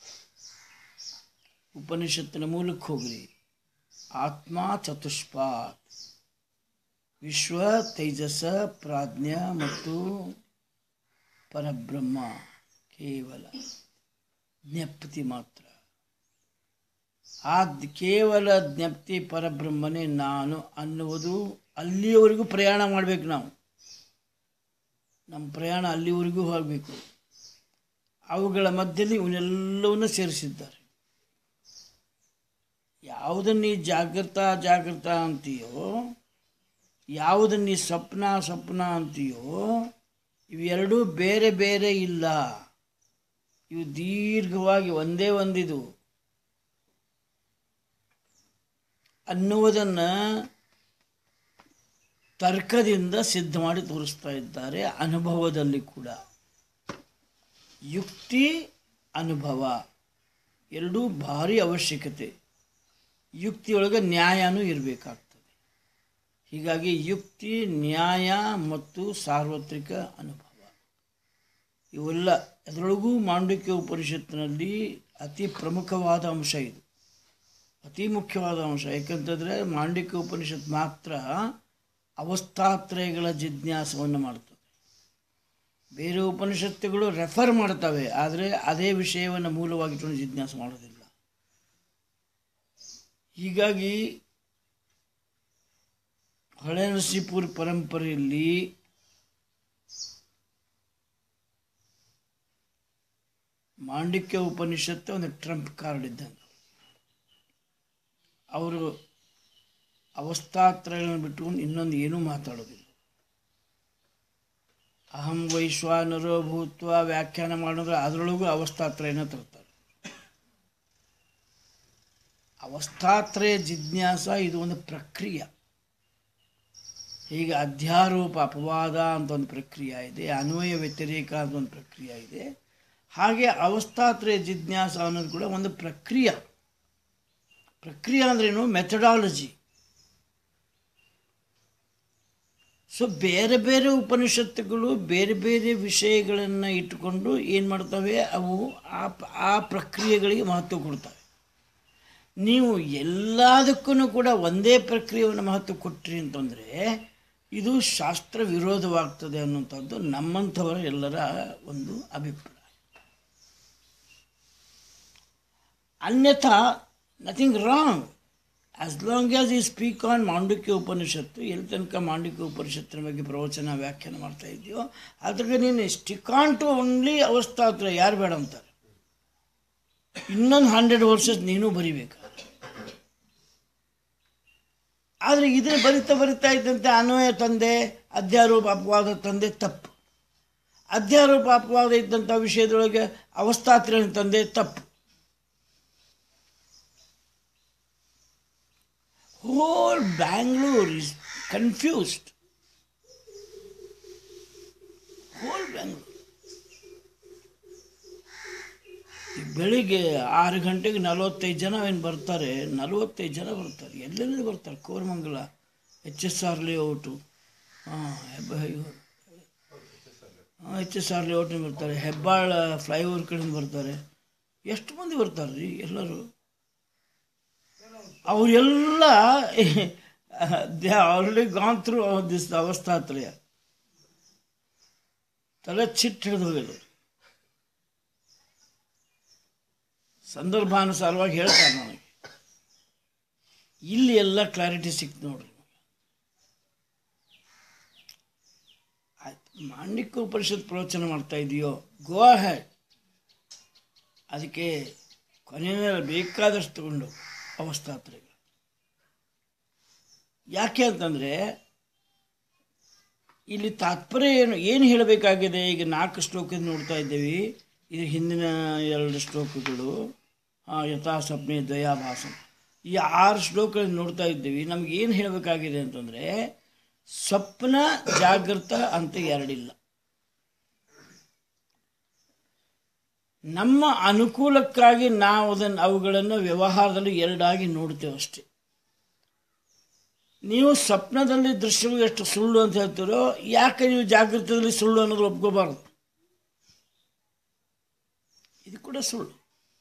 ಉಪನಿಷತ್ತಿನ ಮೂಲಕ್ಕೆ ಹೋಗ್ರಿ ಆತ್ಮ ಚತುಷ್ಪಾತ್ ವಿಶ್ವ ತೈಜಸ ಪ್ರಾಜ್ಞ ಮತ್ತು ಪರಬ್ರಹ್ಮ ಕೇವಲ ಜ್ಞಪ್ತಿ ಮಾತ್ರ ಆ ದ್- ಕೇವಲ ಜ್ಞಪ್ತಿ ಪರಬ್ರಹ್ಮನೇ ನಾನು ಅನ್ನುವುದು ಅಲ್ಲಿಯವರೆಗೂ ಪ್ರಯಾಣ ಮಾಡಬೇಕು ನಾವು ನಮ್ಮ ಪ್ರಯಾಣ ಅಲ್ಲಿವರೆಗೂ ಹೋಗಬೇಕು ಅವುಗಳ ಮಧ್ಯದಲ್ಲಿ ಇವನ್ನೆಲ್ಲವನ್ನು ಸೇರಿಸಿದ್ದಾರೆ ಯಾವುದನ್ನು ನೀ ಜಾಗೃತ ಜಾಗೃತ ಅಂತೀಯೋ ಯಾವುದನ್ನು ನೀ ಸ್ವಪ್ನ ಸ್ವಪ್ನ ಅಂತೀಯೋ ಇವೆರಡೂ ಬೇರೆ ಬೇರೆ ಇಲ್ಲ ಇವು ದೀರ್ಘವಾಗಿ ಒಂದೇ ಒಂದಿದು ಅನ್ನುವುದನ್ನು ತರ್ಕದಿಂದ ಸಿದ್ಧ ಮಾಡಿ ತೋರಿಸ್ತಾ ಇದ್ದಾರೆ ಅನುಭವದಲ್ಲಿ ಕೂಡ ಯುಕ್ತಿ ಅನುಭವ ಎರಡೂ ಭಾರಿ ಅವಶ್ಯಕತೆ ಯುಕ್ತಿಯೊಳಗೆ ನ್ಯಾಯನೂ ಇರಬೇಕಾಗ್ತದೆ ಹೀಗಾಗಿ ಯುಕ್ತಿ ನ್ಯಾಯ ಮತ್ತು ಸಾರ್ವತ್ರಿಕ ಅನುಭವ ಇವೆಲ್ಲ ಅದರೊಳಗೂ ಮಾಂಡಕ್ಯ ಉಪನಿಷತ್ತಿನಲ್ಲಿ ಅತಿ ಪ್ರಮುಖವಾದ ಅಂಶ ಇದು ಅತಿ ಮುಖ್ಯವಾದ ಅಂಶ ಯಾಕಂತಂದರೆ ಮಾಂಡಿಕ್ಯ ಉಪನಿಷತ್ ಮಾತ್ರ ಅವಸ್ಥಾತ್ರಯಗಳ ಜಿಜ್ಞಾಸವನ್ನು ಮಾಡ್ತದೆ ಬೇರೆ ಉಪನಿಷತ್ತುಗಳು ರೆಫರ್ ಮಾಡ್ತವೆ ಆದರೆ ಅದೇ ವಿಷಯವನ್ನು ಮೂಲವಾಗಿಟ್ಟುಕೊಂಡು ಜಿಜ್ಞಾಸೆ ಮಾಡೋದಿಲ್ಲ ಹೀಗಾಗಿ ಹಳೆ ನರಸೀಪುರ ಪರಂಪರೆಯಲ್ಲಿ ಮಾಂಡಿಕ್ಯ ಉಪನಿಷತ್ತು ಒಂದು ಟ್ರಂಪ್ ಕಾರ್ಡ್ ಇದ್ದಂಗೆ ಅವರು ಅವಸ್ಥಾತ್ರಗಳನ್ನು ಬಿಟ್ಟುಕೊಂಡು ಇನ್ನೊಂದು ಏನೂ ಮಾತಾಡೋದಿಲ್ಲ ಅಹಂ ವೈಶ್ವಾನರೋ ಭೂತ್ವ ವ್ಯಾಖ್ಯಾನ ಮಾಡಿದ್ರೆ ಅದರೊಳಗೂ ಅವಸ್ಥಾತ್ರಯನ ತರ್ತಾರೆ ಅವಸ್ಥಾತ್ರಯ ಜಿಜ್ಞಾಸ ಇದು ಒಂದು ಪ್ರಕ್ರಿಯೆ ಹೀಗೆ ಅಧ್ಯಾರೋಪ ಅಪವಾದ ಅಂತ ಒಂದು ಪ್ರಕ್ರಿಯೆ ಇದೆ ಅನ್ವಯ ವ್ಯತಿರೇಕ ಅಂತ ಒಂದು ಪ್ರಕ್ರಿಯೆ ಇದೆ ಹಾಗೆ ಅವಸ್ಥಾತ್ರಯ ಜಿಜ್ಞಾಸ ಅನ್ನೋದು ಕೂಡ ಒಂದು ಪ್ರಕ್ರಿಯೆ ಪ್ರಕ್ರಿಯೆ ಅಂದ್ರೇನು ಮೆಥಡಾಲಜಿ ಸೊ ಬೇರೆ ಬೇರೆ ಉಪನಿಷತ್ತುಗಳು ಬೇರೆ ಬೇರೆ ವಿಷಯಗಳನ್ನು ಇಟ್ಟುಕೊಂಡು ಏನು ಮಾಡ್ತವೆ ಅವು ಆ ಆ ಪ್ರಕ್ರಿಯೆಗಳಿಗೆ ಮಹತ್ವ ಕೊಡ್ತವೆ ನೀವು ಎಲ್ಲದಕ್ಕೂ ಕೂಡ ಒಂದೇ ಪ್ರಕ್ರಿಯೆಯನ್ನು ಮಹತ್ವ ಕೊಟ್ರಿ ಅಂತಂದರೆ ಇದು ಶಾಸ್ತ್ರ ವಿರೋಧವಾಗ್ತದೆ ಅನ್ನುವಂಥದ್ದು ನಮ್ಮಂಥವರ ಎಲ್ಲರ ಒಂದು ಅಭಿಪ್ರಾಯ ಅನ್ಯಥಾ nothing wrong as long as we speak on Mandukya Upanishad ಎಲ್ಲಿ ತನಕ ಮಾಂಡುಕ್ಯ ಉಪನಿಷತ್ತಿನ ಬಗ್ಗೆ ಪ್ರವಚನ ವ್ಯಾಖ್ಯಾನ ಮಾಡ್ತಾ ಇದೆಯೋ ಅದ್ರಾಗ ನೀನು ಸ್ಟಿಕ್ ಆನ್ ಟು ಓನ್ಲಿ ಅವಸ್ಥಾ ಹತ್ರ ಯಾರು ಬೇಡ ಅಂತಾರೆ ಇನ್ನೊಂದು ಹಂಡ್ರೆಡ್ ವರ್ಷಸ್ ನೀನು ಬರಿಬೇಕು ಆದರೆ ಇದನ್ನು ಬರಿತಾ ಬರಿತಾ ಇದ್ದಂತೆ ಅನ್ವಯ ತಂದೆ ಅಧ್ಯಾರೋಪ ಅಪವಾದ ತಂದೆ ತಪ್ಪು ಅಧ್ಯಾರೋಪ ಅಪವಾದ ಇದ್ದಂಥ ವಿಷಯದೊಳಗೆ ಅವಸ್ಥಾತ್ರಯ ತಂದೆ ತಪ್ಪು whole Bangalore is confused. Whole Bangalore. ಈ ಬೆಳಿಗ್ಗೆ ಆರು ಗಂಟೆಗೆ ನಲವತ್ತೈದು ಜನ ಏನು ಬರ್ತಾರೆ ನಲವತ್ತೈದು ಜನ ಬರ್ತಾರೆ ಎಲ್ಲೆಲ್ಲಿ ಬರ್ತಾರೆ Koramangala H S R layout ಹಾಂ ಹೆಬ್ಬ ಇವರು ಹಾಂ ಎಚ್ ಎಸ್ ಆರ್ ಲೇಔಟಿಂದ ಬರ್ತಾರೆ ಹೆಬ್ಬಾಳ ಫ್ಲೈಓವರ್ ಕಡೆಯಿಂದ ಬರ್ತಾರೆ ಎಷ್ಟು ಮಂದಿ ಬರ್ತಾರೆ ರೀ ಎಲ್ಲರೂ ಅವರೆಲ್ಲ they already gone through this ಅವಸ್ಥಾತ್ರಯ ತಲೆ ಚಿಟ್ಟು ಹಿಡಿದು ಹೋಗಿದ್ರು ಸಂದರ್ಭಾನುಸಾರವಾಗಿ ಹೇಳ್ತಾರೆ ನನಗೆ ಇಲ್ಲಿ ಎಲ್ಲ ಕ್ಲಾರಿಟಿ ಸಿಕ್ತು ನೋಡ್ರಿ ಆಯ್ತು ಮಾಂಡಿಕ್ಯ ಉಪನಿಷತ್ ಪ್ರವಚನ ಮಾಡ್ತಾ ಇದೆಯೋ ಗೋ ಹ್ಯಾಡ್ ಅದಕ್ಕೆ ಕೊನೆಯಲ್ಲಿ ಬೇಕಾದಷ್ಟು ತಗೊಂಡು ಅವಸ್ಥಾತ್ರಗಳು ಯಾಕೆ ಅಂತಂದರೆ ಇಲ್ಲಿ ತಾತ್ಪರ್ಯ ಏನು ಏನು ಹೇಳಬೇಕಾಗಿದೆ ಈಗ ನಾಲ್ಕು ಶ್ಲೋಕದ ನೋಡ್ತಾ ಇದ್ದೇವೆ ಇದು ಹಿಂದಿನ ಎರಡು ಶ್ಲೋಕಗಳು ಆ, ಯಥಾ ಸ್ವಪ್ನೆ ದಯಾಭಾಸ ಈ ಆರು ಶ್ಲೋಕಗಳನ್ನು ನೋಡ್ತಾ ಇದ್ದೀವಿ ನಮ್ಗೆ ಏನು ಹೇಳಬೇಕಾಗಿದೆ ಅಂತಂದರೆ ಸ್ವಪ್ನ ಜಾಗೃತ ಅಂತ ಎರಡಿಲ್ಲ ನಮ್ಮ ಅನುಕೂಲಕ್ಕಾಗಿ ನಾವು ಅದನ್ನು ಅವುಗಳನ್ನು ವ್ಯವಹಾರದಲ್ಲಿ ಎರಡಾಗಿ ನೋಡ್ತೇವೆ ಅಷ್ಟೇ ನೀವು ಸ್ವಪ್ನದಲ್ಲಿ ದೃಶ್ಯವು ಎಷ್ಟು ಸುಳ್ಳು ಅಂತ ಹೇಳ್ತೀರೋ ಯಾಕೆ ನೀವು ಜಾಗೃತದಲ್ಲಿ ಸುಳ್ಳು ಅನ್ನೋದು ಒಪ್ಕೋಬಾರ್ದು ಇದು ಕೂಡ ಸುಳ್ಳು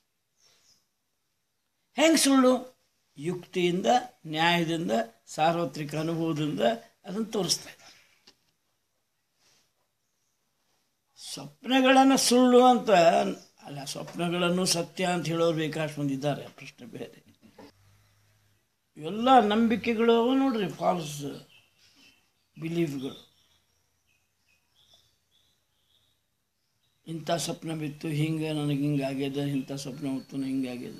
ಹೆಂಗೆ ಸುಳ್ಳು ಯುಕ್ತಿಯಿಂದ ನ್ಯಾಯದಿಂದ ಸಾರ್ವತ್ರಿಕ ಅನುಭವದಿಂದ ಅದನ್ನು ತೋರಿಸ್ತಾ ಇದ್ದಾರೆ ಸ್ವಪ್ನಗಳನ್ನು ಸುಳ್ಳು ಅಂತ ಅಲ್ಲ ಸ್ವಪ್ನಗಳನ್ನು ಸತ್ಯ ಅಂತ ಹೇಳೋರು ಬೇಕಾಷ್ಟು ಬಂದಿದ್ದಾರೆ ಪ್ರಶ್ನೆ ಬೇರೆ ಎಲ್ಲ ನಂಬಿಕೆಗಳು ಅವ ನೋಡ್ರಿ ಫಾಲ್ಸ್ ಬಿಲೀಫ್ಗಳು ಇಂಥ ಸ್ವಪ್ನ ಬಿತ್ತು ಹಿಂಗೆ ನನಗೆ ಹಿಂಗೆ ಆಗ್ಯದ ಇಂಥ ಸ್ವಪ್ನ ಹೊತ್ತು ಹಿಂಗೆ ಆಗ್ಯದ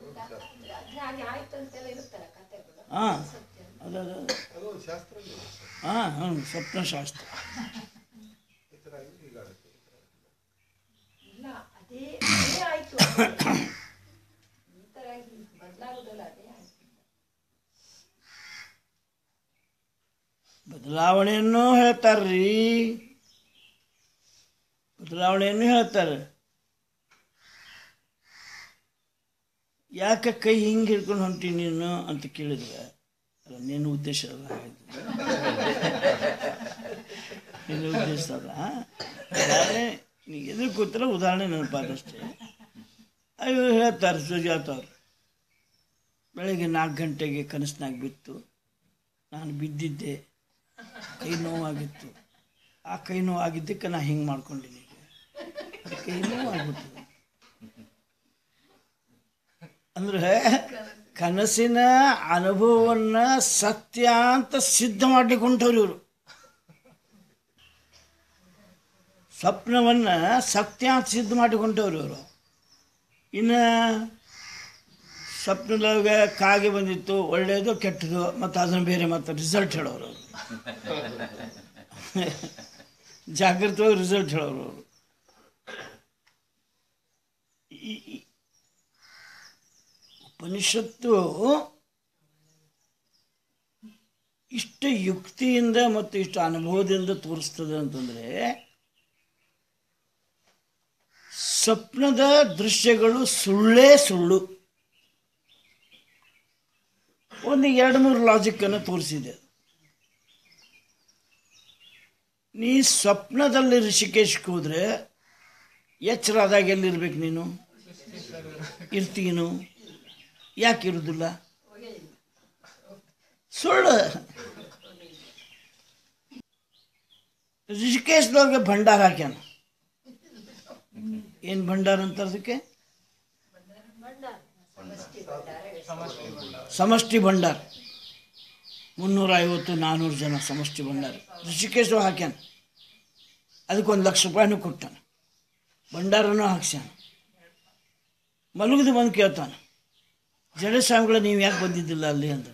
ಹಾಂ ಅದ ಅದು ಶಾಸ್ತ್ರ ಹಾಂ ಹಾಂ ಸ್ವಪ್ನಶಾಸ್ತ್ರ ಈ ಥರ ಆಗಿ ಹೀಗಾಗುತ್ತೆ ಇಲ್ಲ ಅದೇ ಅದೇ ಆಯ್ತು ಈ ತರ ಬದಲಾಗುದಲ್ಲ ಅದೇ ಆಯ್ತು ಬದಲಾವಣೆಯನ್ನು ಹೇಳ್ತಾರ್ರಿ ಬದಲಾವಣೆಯನ್ನು ಹೇಳ್ತಾರೆ ಯಾಕೆ ಕೈ ಹಿಂಗೆ ಹಿಡ್ಕೊಂಡು ಹೊಂಟಿ ನೀನು ಅಂತ ಕೇಳಿದ್ರೆ ಅಲ್ಲ ನಿನ್ನ ಉದ್ದೇಶ ಅಲ್ಲ ಹಾಗಿದ್ರೆ. ನಿನ್ನ ಉದ್ದೇಶ ಅಲ್ಲ ಉದಾಹರಣೆ ನೀ ಎದುರು ಕೂತಿರೋ ಉದಾಹರಣೆ ನೆನಪಾದಷ್ಟೇ ಅಯ್ಯೋ ಹೇಳ್ತಾರೆ ಸುಜಾತ ಅವರು ಬೆಳಗ್ಗೆ ನಾಲ್ಕು ಗಂಟೆಗೆ ಕನಸಿನಾಗ ಬಿತ್ತು ನಾನು ಬಿದ್ದಿದ್ದೆ ಕೈ ನೋವಾಗಿತ್ತು ಆ ಕೈ ನೋವಾಗಿದ್ದಕ್ಕೆ ನಾ ಹಿಂಗೆ ಮಾಡ್ಕೊಂಡಿದ್ದೀನಿ ಅದು ಕೈ ನೋವಾಗ್ಬಿಟ್ಟು ಅಂದ್ರೆ ಕನಸಿನ ಅನುಭವವನ್ನ ಸತ್ಯ ಅಂತ ಸಿದ್ಧ ಮಾಡ್ಲಿಕ್ಕೆ ಹೊಂಟವ್ರು ಇವರು ಸ್ವಪ್ನವನ್ನ ಸತ್ಯ ಅಂತ ಸಿದ್ಧ ಮಾಡಿಕೊಂಡವ್ರು ಇವರು ಇನ್ನು ಸ್ವಪ್ನದಾಗ ಕಾಗೆ ಬಂದಿತ್ತು ಒಳ್ಳೆಯದು ಕೆಟ್ಟದು ಮತ್ತು ಅದನ್ನು ಬೇರೆ ಮತ್ತು ರಿಸಲ್ಟ್ ಹೇಳೋರು ಅವರು ಜಾಗೃತವಾಗಿ ರಿಸಲ್ಟ್ ಹೇಳೋರು ಅವರು ಈ ಈ ಉಪನಿಷತ್ತು ಇಷ್ಟು ಯುಕ್ತಿಯಿಂದ ಮತ್ತು ಇಷ್ಟು ಅನುಭವದಿಂದ ತೋರಿಸ್ತದೆ ಅಂತಂದರೆ ಸ್ವಪ್ನದ ದೃಶ್ಯಗಳು ಸುಳ್ಳೇ ಸುಳ್ಳು ಒಂದು ಎರಡು ಮೂರು ಲಾಜಿಕ್ಕನ್ನು ತೋರಿಸಿದೆ ನೀ ಸ್ವಪ್ನದಲ್ಲಿ ಋಷಿಕೇಶ್ಗೆ ಹೋದ್ರೆ ಎಚ್ಚರ ಆದಾಗ ಎಲ್ಲಿರ್ಬೇಕು ನೀನು ಇರ್ತೀನು ಯಾಕೆ ಇರುವುದಿಲ್ಲ ಸುಳ್ಳು ಋಷಿಕೇಶ್ದೊಳಗೆ ಭಂಡಾರ ಹಾಕ್ಯಾನ ಏನು ಭಂಡಾರ ಅಂತಾರೆ ಅದಕ್ಕೆ ಸಮಷ್ಟಿ ಭಂಡಾರ ಮುನ್ನೂರ ಐವತ್ತು ನಾನ್ನೂರು ಜನ ಸಮಷ್ಟಿ ಭಂಡಾರ ಋಷಿಕೇಶ್ವ ಹಾಕ್ಯಾನ ಅದಕ್ಕೊಂದು ಲಕ್ಷ ರೂಪಾಯಿನೂ ಕೊಟ್ಟಾನ ಭಂಡಾರನೂ ಹಾಕ್ಸ್ಯಾನ ಮಲಗಿದು ಬಂದು ಕೇಳ್ತಾನೆ ಜಡ ಸ್ವಾಮಿಗಳ ನೀವು ಯಾಕೆ ಬಂದಿದ್ದಿಲ್ಲ ಅಲ್ಲಿ ಅಂತ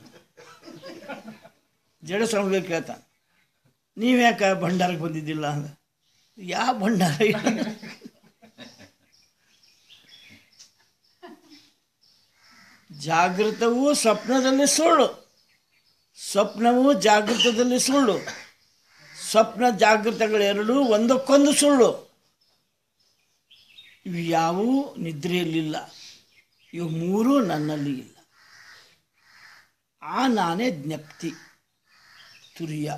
ಜಡ ಸ್ವಾಮಿಗಳು ಕೇಳ್ತಾನೆ ನೀವು ಯಾಕೆ ಭಂಡಾರಕ್ಕೆ ಬಂದಿದ್ದಿಲ್ಲ ಅಂದ ಯಾವ ಭಂಡಾರ ಇದು? ಜಾಗೃತವು ಸ್ವಪ್ನದಲ್ಲಿ ಸುಳ್ಳು ಸ್ವಪ್ನವು ಜಾಗೃತದಲ್ಲಿ ಸುಳ್ಳು ಸ್ವಪ್ನ ಜಾಗೃತಗಳೆರಡೂ ಒಂದಕ್ಕೊಂದು ಸುಳ್ಳು ಇವು ಯಾವುವು ನಿದ್ರೆಯಲ್ಲಿಲ್ಲ ಇವು ಮೂರೂ ನನ್ನಲ್ಲಿ ಇಲ್ಲ ಆ ನಾನೇ ಜ್ಞಪ್ತಿ ತುರಿಯ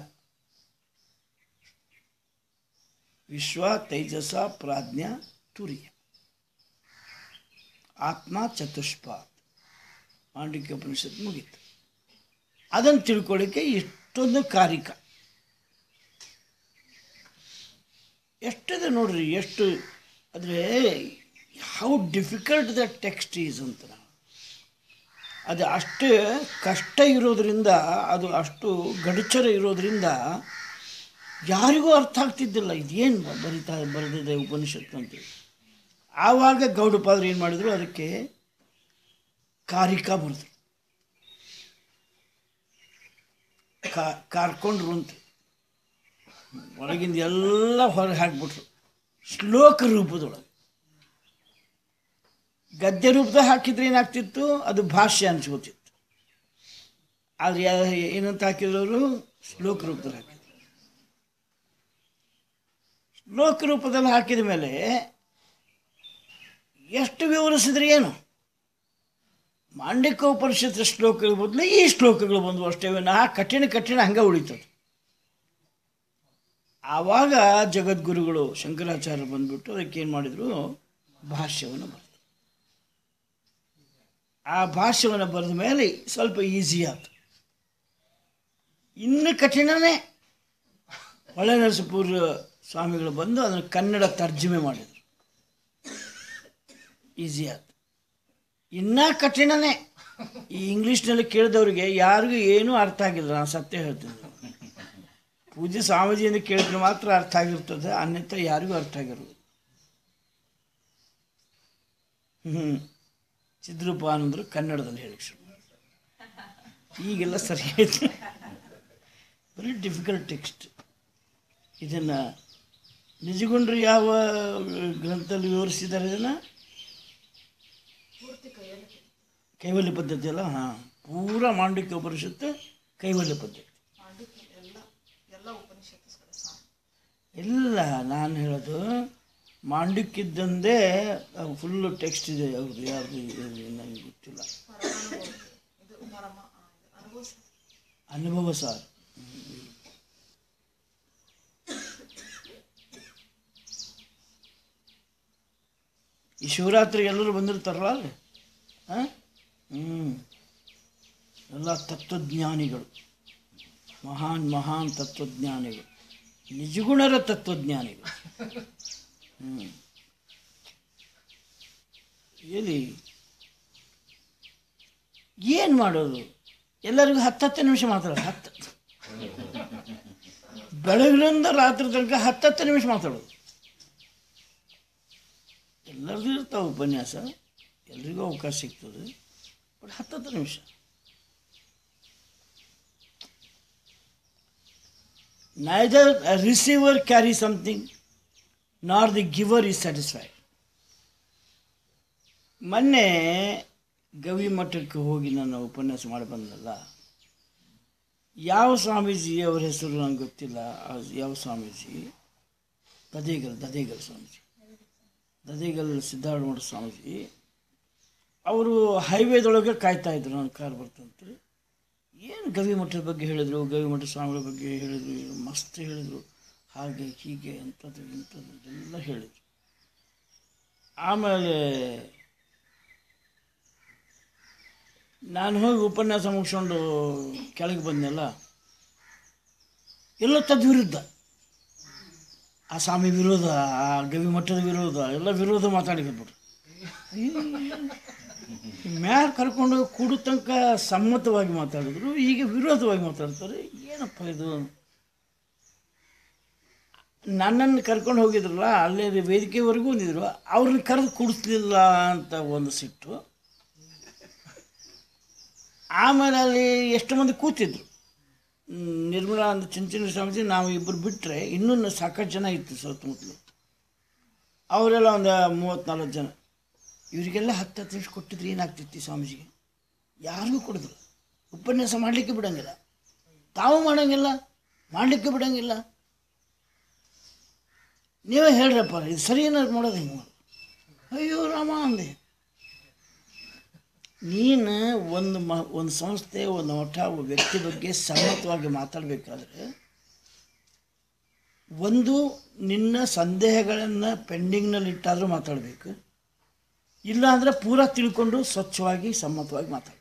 ವಿಶ್ವ ತೈಜಸ ಪ್ರಾಜ್ಞ ತುರಿಯ ಆತ್ಮ ಚತುಷ್ಪಾತ್ ಮಾಂಡಿಕ್ಯ ಉಪನಿಷತ್ ಮುಗೀತು ಅದನ್ನು ತಿಳ್ಕೊಳ್ಳಿಕ್ಕೆ ಇಷ್ಟೊಂದು ಕಾರಿಕ ಎಷ್ಟಿದೆ ನೋಡ್ರಿ ಎಷ್ಟು ಆದರೆ how difficult the text is ಅಂತ ನಾವು ಅದು ಅಷ್ಟು ಕಷ್ಟ ಇರೋದ್ರಿಂದ ಅದು ಅಷ್ಟು ಗಡಿಚರ ಇರೋದ್ರಿಂದ ಯಾರಿಗೂ ಅರ್ಥ ಆಗ್ತಿದ್ದಿಲ್ಲ ಇದೇನು ಬರಿತಾ ಬರೆದಿದೆ ಉಪನಿಷತ್ತು ಅಂತೇಳಿ ಆವಾಗ ಗೌಡಪಾದ್ರು ಏನು ಮಾಡಿದ್ರು ಅದಕ್ಕೆ ಕಾರಿಕಾ ಬರೆದ್ರು ಕಾ ಕಾರ್ಕೊಂಡ್ರು ಅಂತ ಒಳಗಿಂದ ಎಲ್ಲ ಹೊರಗೆ ಹಾಕ್ಬಿಟ್ರು ಶ್ಲೋಕ ರೂಪದೊಳಗೆ ಗದ್ಯ ರೂಪದಾಗ ಹಾಕಿದ್ರೆ ಏನಾಗ್ತಿತ್ತು ಅದು ಭಾಷ್ಯ ಅನ್ಸ್ಕೋತಿತ್ತು ಆದರೆ ಯಾ- ಏನಂತ ಹಾಕಿದ್ರು ಅವರು ಶ್ಲೋಕ ರೂಪದಲ್ಲಿ ಹಾಕಿದ್ರು ಶ್ಲೋಕ ರೂಪದಲ್ಲಿ ಹಾಕಿದ ಮೇಲೆ ಎಷ್ಟು ವಿವರಿಸಿದ್ರೆ ಏನು ಮಾಂಡಿಕ ಉಪನಿಷತ್ ಶ್ಲೋಕಗಳ ಬದಲು ಈ ಶ್ಲೋಕಗಳು ಬಂದವು ಅಷ್ಟೇ ವಿನಃ ಕಠಿಣ ಕಠಿಣ ಹಂಗೆ ಉಳಿತದೆ ಆವಾಗ ಜಗದ್ಗುರುಗಳು ಶಂಕರಾಚಾರ್ಯರು ಬಂದ್ಬಿಟ್ಟು ಅದಕ್ಕೆ ಏನು ಮಾಡಿದರು ಭಾಷ್ಯವನ್ನು ಬರೆದರು ಆ ಭಾಷ್ಯವನ್ನು ಬರೆದ ಮೇಲೆ ಸ್ವಲ್ಪ ಈಸಿ ಆಯ್ತು ಇನ್ನು ಕಠಿಣನೇ ಹೊಳೆ ನರಸಪುರ ಸ್ವಾಮಿಗಳು ಬಂದು ಅದನ್ನು ಕನ್ನಡ ತರ್ಜುಮೆ ಮಾಡಿದರು ಈಸಿ ಆಯ್ತು ಇನ್ನೂ ಕಠಿಣನೇ ಈ ಇಂಗ್ಲೀಷ್ನಲ್ಲಿ ಕೇಳಿದವ್ರಿಗೆ ಯಾರಿಗೂ ಏನೂ ಅರ್ಥ ಆಗಿಲ್ಲ ನಾನು ಸತ್ಯ ಹೇಳ್ತೀನಿ ಪೂಜೆ ಸ್ವಾಮೀಜಿಯಿಂದ ಕೇಳಿದ್ರೆ ಮಾತ್ರ ಅರ್ಥ ಆಗಿರ್ತದೆ ಅನ್ಯಥ ಯಾರಿಗೂ ಅರ್ಥ ಆಗಿರೋದು ಹ್ಞೂ ಚಿದ್ರೂಪ ಅನ್ನೋದ್ರು ಕನ್ನಡದಲ್ಲಿ ಹೇಳಿ ಶುರು ಮಾಡಿದ್ರು. ಈಗೆಲ್ಲ ಸರಿ ಆಯ್ತು ವೆರಿ ಡಿಫಿಕಲ್ಟ್ ಟೆಕ್ಸ್ಟ್ ಇದನ್ನು ನಿಜಗೊಂಡ್ರು ಯಾವ ಗ್ರಂಥದಲ್ಲಿ ವಿವರಿಸಿದ್ದಾರೆ ಇದನ್ನು ಕೈವಲ್ಯ ಪದ್ಧತಿ ಅಲ್ಲ ಹಾಂ ಪೂರ ಮಾಂಡಿಕ್ಯ ಉಪನಿಷತ್ತು ಕೈವಲ್ಯ ಪದ್ಧತಿ ಇಲ್ಲ ನಾನು ಹೇಳೋದು ಮಾಂಡಿಕ್ಯದ್ದಂದೇ ಫುಲ್ಲು ಟೆಕ್ಸ್ಟ್ ಇದೆ ಅವ್ರದ್ದು ಯಾರ್ದು ಇದೆ ನನಗೆ ಗೊತ್ತಿಲ್ಲ ಅನುಭವ ಸಾರ್ ಈ ಶಿವರಾತ್ರಿಗೆ ಎಲ್ಲರೂ ಬಂದಿರ್ತಾರಲ್ಲ ಅಲ್ಲಿ ಹಾಂ ಹ್ಞೂ ಎಲ್ಲ ತತ್ವಜ್ಞಾನಿಗಳು ಮಹಾನ್ ಮಹಾನ್ ತತ್ವಜ್ಞಾನಿಗಳು ನಿಜಗುಣರ ತತ್ವಜ್ಞಾನಿಗಳು ಹ್ಞೂ ಎಲ್ಲಿ ಏನು ಮಾಡೋದು ಎಲ್ಲರಿಗೂ ಹತ್ತತ್ತು ನಿಮಿಷ ಮಾತಾಡೋದು ಹತ್ತು ಬೆಳಗಿನಿಂದ ರಾತ್ರಿ ತನಕ ಹತ್ತತ್ತು ನಿಮಿಷ ಮಾತಾಡೋದು ಎಲ್ಲರದು ಇರ್ತಾವೆ ಉಪನ್ಯಾಸ ಎಲ್ರಿಗೂ ಅವಕಾಶ ಸಿಗ್ತದೆ ಬಟ್ ಹತ್ತತ್ತು ನಿಮಿಷ neither receiver carry something nor the giver is satisfied ಮೊನ್ನೆ ಗವಿ ಮಠಕ್ಕೆ ಹೋಗಿ ನಾನು ಉಪನ್ಯಾಸ ಮಾಡಿ ಬಂದಲ್ಲ ಯಾವ ಸ್ವಾಮೀಜಿ ಅವ್ರ ಹೆಸರು ನಂಗೆ ಗೊತ್ತಿಲ್ಲ ಆ ಯಾವ ಸ್ವಾಮೀಜಿ ದದೇಗಲ್ ದದೇಗಲ್ ಸ್ವಾಮೀಜಿ ದದೇಗಲ್ ಸಿದ್ಧಾರೂಢ ಮಠ ಸ್ವಾಮೀಜಿ ಅವರು ಹೈವೇದೊಳಗೆ ಕಾಯ್ತಾ ಇದ್ರು ನನ್ನ ಕಾರ್ ಬರ್ತಂತೆ ಏನು ಗವಿ ಮಠದ ಬಗ್ಗೆ ಹೇಳಿದರು ಗವಿ ಮಠ ಸ್ವಾಮಿಗಳ ಬಗ್ಗೆ ಹೇಳಿದರು ಮಸ್ತ್ ಹೇಳಿದರು ಹಾಗೆ ಹೀಗೆ ಅಂಥದ್ದು ಇಂಥದ್ದು ಎಲ್ಲ ಹೇಳಿದರು ಆಮೇಲೆ ನಾನು ಹೋಗಿ ಉಪನ್ಯಾಸ ಮುಗಿಸ್ಕೊಂಡು ಕೆಳಗೆ ಬಂದೆಲ್ಲ ಎಲ್ಲ ತದ್ ವಿರುದ್ಧ ಆ ಸ್ವಾಮಿ ವಿರೋಧ ಆ ಗವಿ ಮಠದ ವಿರೋಧ ಎಲ್ಲ ವಿರೋಧ ಮಾತಾಡಿದ್ಬಿಟ್ರು ಮ್ಯಾಲ ಕರ್ಕೊಂಡು ಕೂಡು ತನಕ ಸಮ್ಮತವಾಗಿ ಮಾತಾಡಿದ್ರು ಈಗ ವಿರೋಧವಾಗಿ ಮಾತಾಡ್ತಾರೆ ಏನಪ್ಪ ಇದು ನನ್ನನ್ನು ಕರ್ಕೊಂಡು ಹೋಗಿದ್ರಲ್ಲ ಅಲ್ಲೇ ವೇದಿಕೆವರೆಗೂ ಬಂದಿದ್ರು ಅವ್ರನ್ನ ಕರೆದು ಕೂಡಿಸ್ಲಿಲ್ಲ ಅಂತ ಒಂದು ಸಿಟ್ಟು ಆಮೇಲೆ ಅಲ್ಲಿ ಎಷ್ಟು ಮಂದಿ ಕೂತಿದ್ರು ಹ್ಮ್, ನಿರ್ಮಲಾ ಅಂತ ಚಿಂಚಿನ ಸ್ವಾಮೀಜಿ ನಾವು ಇಬ್ಬರು ಬಿಟ್ಟರೆ ಇನ್ನೂ ಸಾಕಷ್ಟು ಜನ ಇತ್ತು ಸುತ್ತಮುತ್ತಲು ಅವರೆಲ್ಲ ಒಂದು ಮೂವತ್ತ್ನಾಲ್ಕು ಜನ ಇವರಿಗೆಲ್ಲ ಹತ್ತು ಹತ್ತು ನಿಮಿಷ ಕೊಟ್ಟಿದ್ರೆ ಏನಾಗ್ತಿತ್ತು ಈ ಸ್ವಾಮೀಜಿಗೆ ಯಾರಿಗೂ ಕೊಡೋದಿಲ್ಲ ಉಪನ್ಯಾಸ ಮಾಡಲಿಕ್ಕೆ ಬಿಡಂಗಿಲ್ಲ ತಾವು ಮಾಡಂಗಿಲ್ಲ ಮಾಡಲಿಕ್ಕೆ ಬಿಡಂಗಿಲ್ಲ ನೀವೇ ಹೇಳ್ರಪ್ಪ ಇದು ಸರಿ ಏನಾದ್ರು ಮಾಡೋದು ಹಿಂಗೆ ಮಾಡೋದು ಅಯ್ಯೋ ರಾಮ ಅಂದೆ ನೀನು ಒಂದು ಮ ಒಂದು ಸಂಸ್ಥೆ ಒಂದು ಮಠ ಒಬ್ಬ ವ್ಯಕ್ತಿ ಬಗ್ಗೆ ಸಮ್ಮತವಾಗಿ ಮಾತಾಡಬೇಕಾದ್ರೆ ಒಂದು ನಿನ್ನ ಸಂದೇಹಗಳನ್ನು ಪೆಂಡಿಂಗ್ನಲ್ಲಿ ಇಟ್ಟಾದರೂ ಮಾತಾಡಬೇಕು ಇಲ್ಲ ಅಂದರೆ ಪೂರ ತಿಳ್ಕೊಂಡು ಸ್ವಚ್ಛವಾಗಿ ಸಮ್ಮತವಾಗಿ ಮಾತಾಡಬೇಕು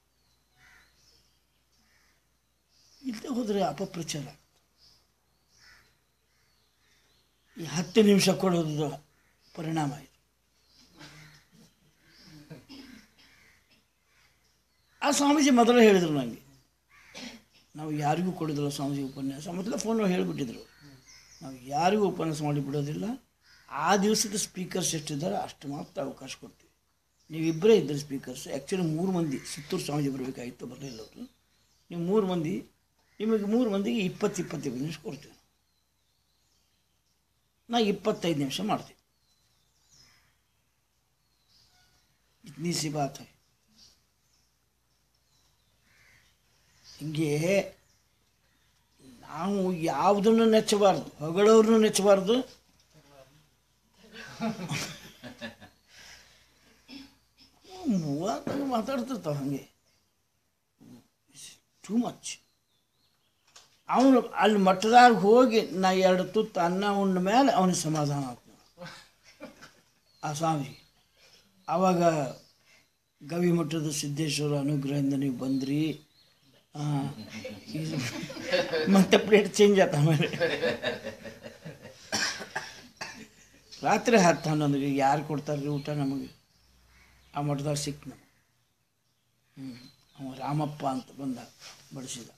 ಇಲ್ಲದೆ ಹೋದರೆ ಅಪಪ್ರಚಾರ ಆಗ್ತದೆ. ಈ ಹತ್ತು ನಿಮಿಷ ಕೊಡೋದು ಪರಿಣಾಮ ಇದು ಆ ಸ್ವಾಮೀಜಿ ಮೊದಲೇ ಹೇಳಿದರು ನನಗೆ ನಾವು ಯಾರಿಗೂ ಕೊಡೋದಿಲ್ಲ ಸ್ವಾಮೀಜಿ ಉಪನ್ಯಾಸ ಮೊದಲೇ ಫೋನ್ ಹೇಳಿಬಿಟ್ಟಿದ್ರು ನಾವು ಯಾರಿಗೂ ಉಪನ್ಯಾಸ ಮಾಡಿ ಬಿಡೋದಿಲ್ಲ ಆ ದಿವಸದ ಸ್ಪೀಕರ್ಸ್ ಎಷ್ಟಿದ್ದಾರೆ ಅಷ್ಟು ಮಾತ್ರ ಅವಕಾಶ ಕೊಡ್ತೀವಿ ನೀವಿಬ್ಬರೇ ಇದ್ದರೆ ಸ್ಪೀಕರ್ಸ್ ಆ್ಯಕ್ಚುಲಿ ಮೂರು ಮಂದಿ ಸುತ್ತೂರು ಸ್ವಾಮೀಜಿ ಬರಬೇಕಾಗಿತ್ತು ಬರಲಿಲ್ಲ ಅವರು ನೀವು ಮೂರು ಮಂದಿ ನಿಮಗೆ ಮೂರು ಮಂದಿಗೆ ಇಪ್ಪತ್ತು ಇಪ್ಪತ್ತೈದು ನಿಮಿಷ ಕೊಡ್ತೀವಿ ನಾ ಇಪ್ಪತ್ತೈದು ನಿಮಿಷ ಮಾಡ್ತೀನಿ ಇತ್ನಿ ಸಿ ಬಾತ್ ಹೈ ಹಿಂಗೆ ನಾವು ಯಾವುದನ್ನು ನೆಚ್ಚಬಾರ್ದು ಹೊಗಳವ್ರನ್ನೂ ನೆಚ್ಚಬಾರ್ದು ಮೂವತ್ತು ಮಾತಾಡ್ತಿರ್ತಾವ ಹಾಗೆ ಟೂ ಮಚ್ ಅವನು ಅಲ್ಲಿ ಮಠದಾಗ ಹೋಗಿ ನಾ ಎರಡು ತುತ್ತು ಅನ್ನ ಉಂಡ ಮೇಲೆ ಅವನಿಗೆ ಸಮಾಧಾನ ಆಗ್ತದೆ ಆ ಸ್ವಾಮಿ ಆವಾಗ ಗವಿ ಮಠದ ಸಿದ್ದೇಶ್ವರ ಅನುಗ್ರಹದಿಂದ ನೀವು ಬಂದ್ರಿ ಆ, ಇದು ಮತ್ತೆ ಪ್ಲೇಟ್ ಚೇಂಜ್ ಆತ ಆಮೇಲೆ ರಾತ್ರಿ ಹತ್ತು ಹನ್ನೊಂದಿಗೆ ಯಾರು ಕೊಡ್ತಾರೆ ರೀ ಊಟ ನಮಗೆ ಆ ಮಠದಾಗ ಸಿಕ್ಕ ನಮಗೆ ಹ್ಞೂ ಅವ ರಾಮಪ್ಪ ಅಂತ ಬಂದ ಬಡಿಸಿದ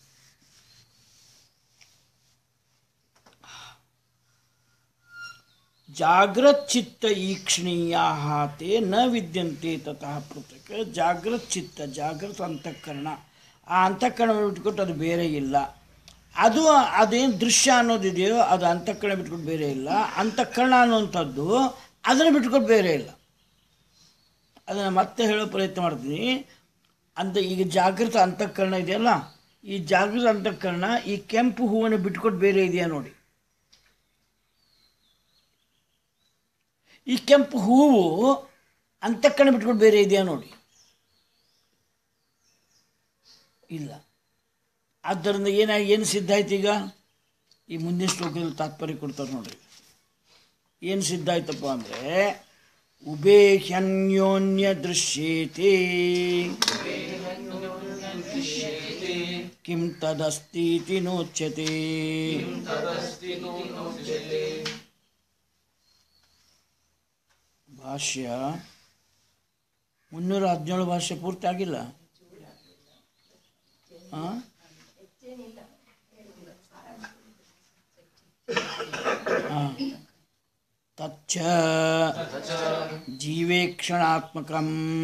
ಜಾಗ್ರತ್ ಚಿತ್ತ ಈಕ್ಷಣೀಯ ತೇ ನ ವಿದ್ಯಂತೆ ತತಃ ಪೃಥಕ್ ಜಾಗ್ರತ್ ಚಿತ್ತ ಜಾಗೃತ ಅಂತಃಕರಣ ಆ ಅಂತಃಕರಣ ಬಿಟ್ಕೊಟ್ಟು ಅದು ಬೇರೆ ಇಲ್ಲ ಅದು ಅದೇನು ದೃಶ್ಯ ಅನ್ನೋದಿದೆಯೋ ಅದು ಅಂತಃಕರಣ ಬಿಟ್ಕೊಟ್ಟು ಬೇರೆ ಇಲ್ಲ ಅಂತಃಕರಣ ಅನ್ನುವಂಥದ್ದು ಅದನ್ನು ಬಿಟ್ಕೊಟ್ಟು ಬೇರೆ ಇಲ್ಲ ಅದನ್ನು ಮತ್ತೆ ಹೇಳೋ ಪ್ರಯತ್ನ ಮಾಡ್ತೀನಿ ಅಂತ ಈಗ ಜಾಗೃತ ಅಂತಃಕರಣ ಇದೆಯಲ್ಲ ಈ ಜಾಗೃತ ಅಂತಃಕರಣ ಈ ಕೆಂಪು ಹೂವನ್ನು ಬಿಟ್ಕೊಟ್ಟು ಬೇರೆ ಇದೆಯಾ ನೋಡಿ ಈ ಕೆಂಪು ಹೂವು ಅಂತಃಕರಣ ಬಿಟ್ಕೊಂಡು ಬೇರೆ ಇದೆಯಾ ನೋಡಿ ಇಲ್ಲ ಆದ್ದರಿಂದ ಏನಾಗಿ ಏನು ಸಿದ್ಧ ಆಯ್ತು ಈಗ ಈ ಮುಂದಿನ ಶ್ಲೋಕದಲ್ಲಿ ತಾತ್ಪರ್ಯ ಕೊಡ್ತಾರೆ ನೋಡ್ರಿ ಏನು ಸಿದ್ಧ ಆಯ್ತಪ್ಪ ಅಂದರೆ ಉಬೇಹ್ಯನ್ಯೋನ್ಯ ದೃಶ್ಯೇತೆ ಕಿಂ ತದಸ್ತೀತಿ ನೋಚ್ಯತೆ ಭಾಷ್ಯ ಮುನ್ನೂರ ಹದಿನೇಳು ಭಾಷೆ ಪೂರ್ತಿ ಆಗಿಲ್ಲ ಆ? ಆ. ತಚ್ಚ ಜೀವೇಕ್ಷಣಾತ್ಮಕಂ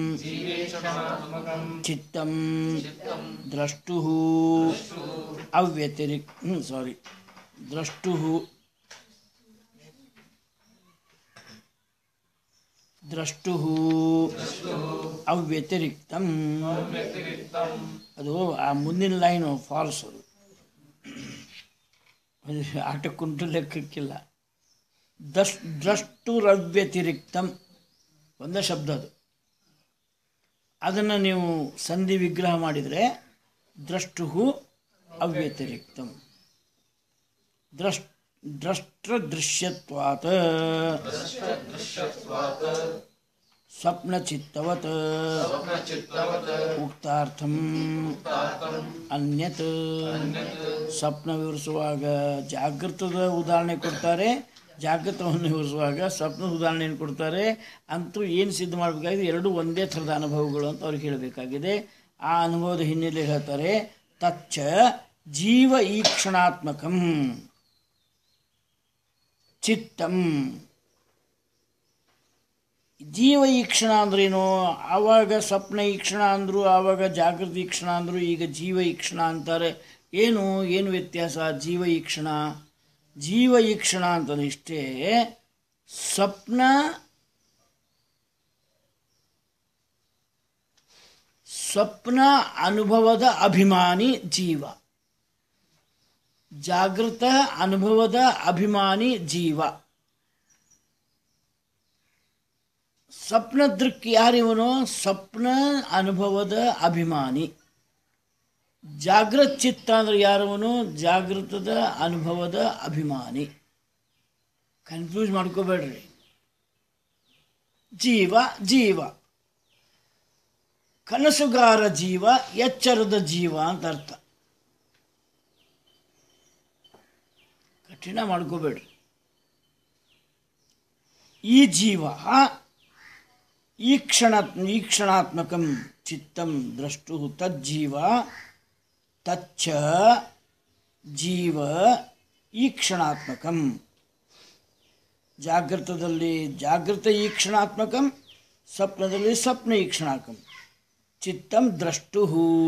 ಚಿತ್ತಂ ದ್ರಷ್ಟು ಅವ್ಯತಿರಿಕ್ ಸಾರಿ ದ್ರಷ್ಟು ದ್ರಷ್ಟು ಅವ್ಯತಿರಿಕ್ತಂ ಅದು ಆ ಮುಂದಿನ ಲೈನು ಫಾಲ್ಸ್ ಅದು ಅದು ಆಟಕ್ಕುಂಟು ಲೆಕ್ಕಕ್ಕಿಲ್ಲ ದಶ್ ದ್ರಷ್ಟುರವ್ಯತಿರಿಕ್ತಂ ಒಂದೇ ಶಬ್ದ ಅದು ಅದನ್ನು ನೀವು ಸಂಧಿ ವಿಗ್ರಹ ಮಾಡಿದರೆ ದ್ರಷ್ಟು ಅವ್ಯತಿರಿಕ್ತಂ ದ್ರಷ್ ದ್ರಷ್ಟೃದೃಶ್ಯತ್ವಾತ್ ಸ್ವಪ್ನಚಿತ್ತವತ್ ಉಕ್ತಾರ್ಥಂ ಅನ್ಯತ್ ಸ್ವಪ್ನ ವಿವರಿಸುವಾಗ ಜಾಗೃತದ ಉದಾಹರಣೆ ಕೊಡ್ತಾರೆ ಜಾಗೃತವನ್ನು ವಿವರಿಸುವಾಗ ಸ್ವಪ್ನದ ಉದಾಹರಣೆಯನ್ನು ಕೊಡ್ತಾರೆ ಅಂತೂ ಏನು ಸಿದ್ಧ ಮಾಡಬೇಕಾಗಿದೆ ಎರಡು ಒಂದೇ ಥರದ ಅನುಭವಗಳು ಅಂತ ಅವ್ರಿಗೆ ಹೇಳಬೇಕಾಗಿದೆ ಆ ಅನುಭವದ ಹಿನ್ನೆಲೆ ಹೇಳ್ತಾರೆ ತಚ್ಚ ಜೀವ ಈಕ್ಷಣಾತ್ಮಕಂ ಚಿತ್ತಂ ಜೀವ ಈಕ್ಷಣ ಅಂದ್ರೇನು ಆವಾಗ ಸ್ವಪ್ನ ಈಕ್ಷಣ ಅಂದರು ಆವಾಗ ಜಾಗೃತಿ ಈಕ್ಷಣ ಅಂದರು ಈಗ ಜೀವ ಈಕ್ಷಣ ಅಂತಾರೆ ಏನು ಏನು ವ್ಯತ್ಯಾಸ ಜೀವ ಈಕ್ಷಣ ಜೀವ ಈಕ್ಷಣ ಅಂತಂದ್ರೆ ಇಷ್ಟೇ ಸ್ವಪ್ನ ಸ್ವಪ್ನ ಅನುಭವದ ಅಭಿಮಾನಿ ಜೀವ ಜಾಗೃತ ಅನುಭವದ ಅಭಿಮಾನಿ ಜೀವ ಸ್ವಪ್ನ ದೃಕ್ ಯಾರಿವನು ಸ್ವಪ್ನ ಅನುಭವದ ಅಭಿಮಾನಿ ಜಾಗೃತ್ ಚಿತ್ತ ಅಂದ್ರೆ ಯಾರವನು ಜಾಗೃತದ ಅನುಭವದ ಅಭಿಮಾನಿ ಕನ್ಫ್ಯೂಸ್ ಮಾಡ್ಕೋಬೇಡ್ರಿ ಜೀವ ಜೀವ ಕನಸುಗಾರ ಜೀವ ಎಚ್ಚರದ ಜೀವ ಅಂತ ಅರ್ಥ ಕಠಿಣ ಮಾಡ್ಕೋಬೇಡ್ರಿ ಈ ಜೀವ ಈಕ್ಷಣ ಈಕ್ಷಣಾತ್ಮಕಂ ಚಿತ್ತಂ ದ್ರಷ್ಟು ತಜ್ಜೀವ ತಚ್ಚ ಜೀವ ಈಕ್ಷಣಾತ್ಮಕಂ ಜಾಗೃತದಲ್ಲಿ ಜಾಗೃತ ಈಕ್ಷಣಾತ್ಮಕಂ ಸ್ವಪ್ನದಲ್ಲಿ ಸ್ವಪ್ನ ಈಕ್ಷಣಾತ್ಮಕಂ ಚಿತ್ತಂ ದ್ರಷ್ಟು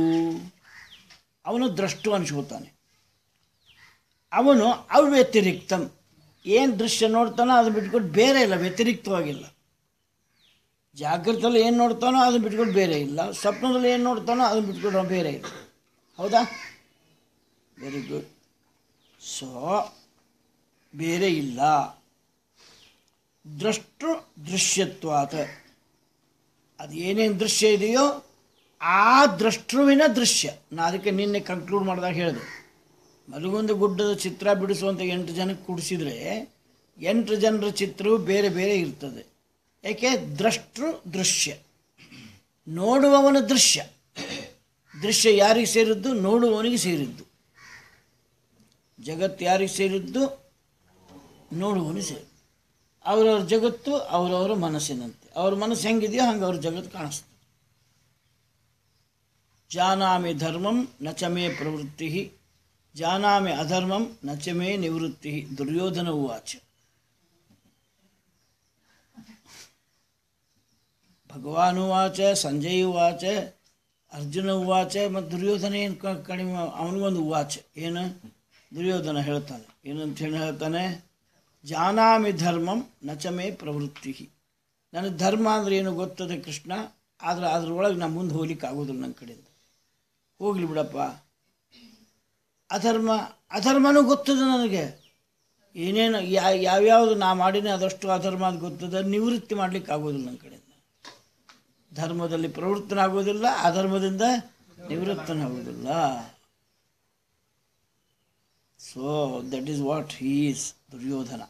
ಅವನು ದ್ರಷ್ಟು ಅನ್ಸ್ಕೋತಾನೆ ಅವನು ಅವ್ಯತಿರಿಕ್ತಂ ಏನು ದೃಶ್ಯ ನೋಡ್ತಾನೋ ಅದನ್ನು ಬಿಟ್ಕೊಂಡು ಬೇರೆ ಇಲ್ಲ ವ್ಯತಿರಿಕ್ತವಾಗಿಲ್ಲ ಜಾಗೃತದಲ್ಲಿ ಏನು ನೋಡ್ತಾನೋ ಅದನ್ನು ಬಿಟ್ಕೊಂಡು ಬೇರೆ ಇಲ್ಲ ಸ್ವಪ್ನದಲ್ಲಿ ಏನು ನೋಡ್ತಾನೋ ಅದನ್ನು ಬಿಟ್ಕೊಂಡು ಬೇರೆ ಇಲ್ಲ ಹೌದಾ ವೆರಿ ಗುಡ್ ಸೊ ಬೇರೆ ಇಲ್ಲ ದೃಷ್ಟು ದೃಶ್ಯತ್ವಾತ ಅದು ಏನೇನು ದೃಶ್ಯ ಇದೆಯೋ ಆ ದೃಷ್ಟುವಿನ ದೃಶ್ಯ ನಾ ಅದಕ್ಕೆ ನಿನ್ನೆ ಕನ್ಕ್ಲೂಡ್ ಮಾಡಿದಾಗ ಹೇಳಿದೆ ಮಲಗುಂದ ಗುಡ್ಡದ ಚಿತ್ರ ಬಿಡಿಸುವಂಥ ಎಂಟು ಜನಕ್ಕೆ ಕೂಡಿಸಿದ್ರೆ ಎಂಟು ಜನರ ಚಿತ್ರವು ಬೇರೆ ಬೇರೆ ಇರ್ತದೆ ಯಾಕೆ ದ್ರಷ್ಟೃ ದೃಶ್ಯ ನೋಡುವವನ ದೃಶ್ಯ ದೃಶ್ಯ ಯಾರಿಗೆ ಸೇರಿದ್ದು ನೋಡುವವನಿಗೆ ಸೇರಿದ್ದು ಜಗತ್ತು ಯಾರಿಗೆ ಸೇರಿದ್ದು ನೋಡುವವನಿಗೆ ಸೇರಿ ಅವರವ್ರ ಜಗತ್ತು ಅವರವರ ಮನಸ್ಸಿನಂತೆ ಅವ್ರ ಮನಸ್ಸು ಹೆಂಗಿದೆಯೋ ಹಂಗೆ ಅವ್ರ ಜಗತ್ತು ಕಾಣಿಸ್ತದೆ ಜಾನಾಮಿ ಧರ್ಮಂ ನಚಮೇ ಪ್ರವೃತ್ತಿ ಜಾನಾಮಿ ಅಧರ್ಮಂ ನಚಮೇ ನಿವೃತ್ತಿ ದುರ್ಯೋಧನ ಉವಾಚ ಭಗವಾನ್ ಉವಾಚ ಸಂಜಯ್ ಉವಾಚ ಅರ್ಜುನ ಉವಾಚ ಮತ್ತು ದುರ್ಯೋಧನ ಏನು ಕಡಿಮೆ ಅವನಿಗೊಂದು ಉವಾಚ ಏನು ದುರ್ಯೋಧನ ಹೇಳ್ತಾನೆ ಏನಂತ ಹೇಳಿ ಹೇಳ್ತಾನೆ ಜಾನಾಮಿ ಧರ್ಮಂ ನಚಮೇ ಪ್ರವೃತ್ತಿ ನನಗೆ ಧರ್ಮ ಅಂದ್ರೆ ಏನು ಗೊತ್ತದೆ ಕೃಷ್ಣ ಆದರೆ ಅದ್ರೊಳಗೆ ನಾ ಮುಂದೆ ಹೋಗ್ಲಿಕ್ಕೆ ಆಗೋದಿಲ್ಲ ನನ್ನ ಕಡೆಯಿಂದ ಹೋಗ್ಲಿ ಬಿಡಪ್ಪ ಅಧರ್ಮ ಅಧರ್ಮನೂ ಗೊತ್ತದೆ ನನಗೆ ಏನೇನು ಯಾ ಯಾವ್ಯಾವುದು ನಾ ಮಾಡಿನೇ ಅದಷ್ಟು ಅಧರ್ಮ ಅಂತ ಗೊತ್ತದೆ ನಿವೃತ್ತಿ ಮಾಡ್ಲಿಕ್ಕೆ ಆಗೋದಿಲ್ಲ ನನ್ನ ಕಡೆಯಿಂದ ಧರ್ಮದಲ್ಲಿ ಪ್ರವೃತ್ತನಾಗೋದಿಲ್ಲ ಅಧರ್ಮದಿಂದ ನಿವೃತ್ತನಾಗೋದಿಲ್ಲ so that is what he is Duryodhana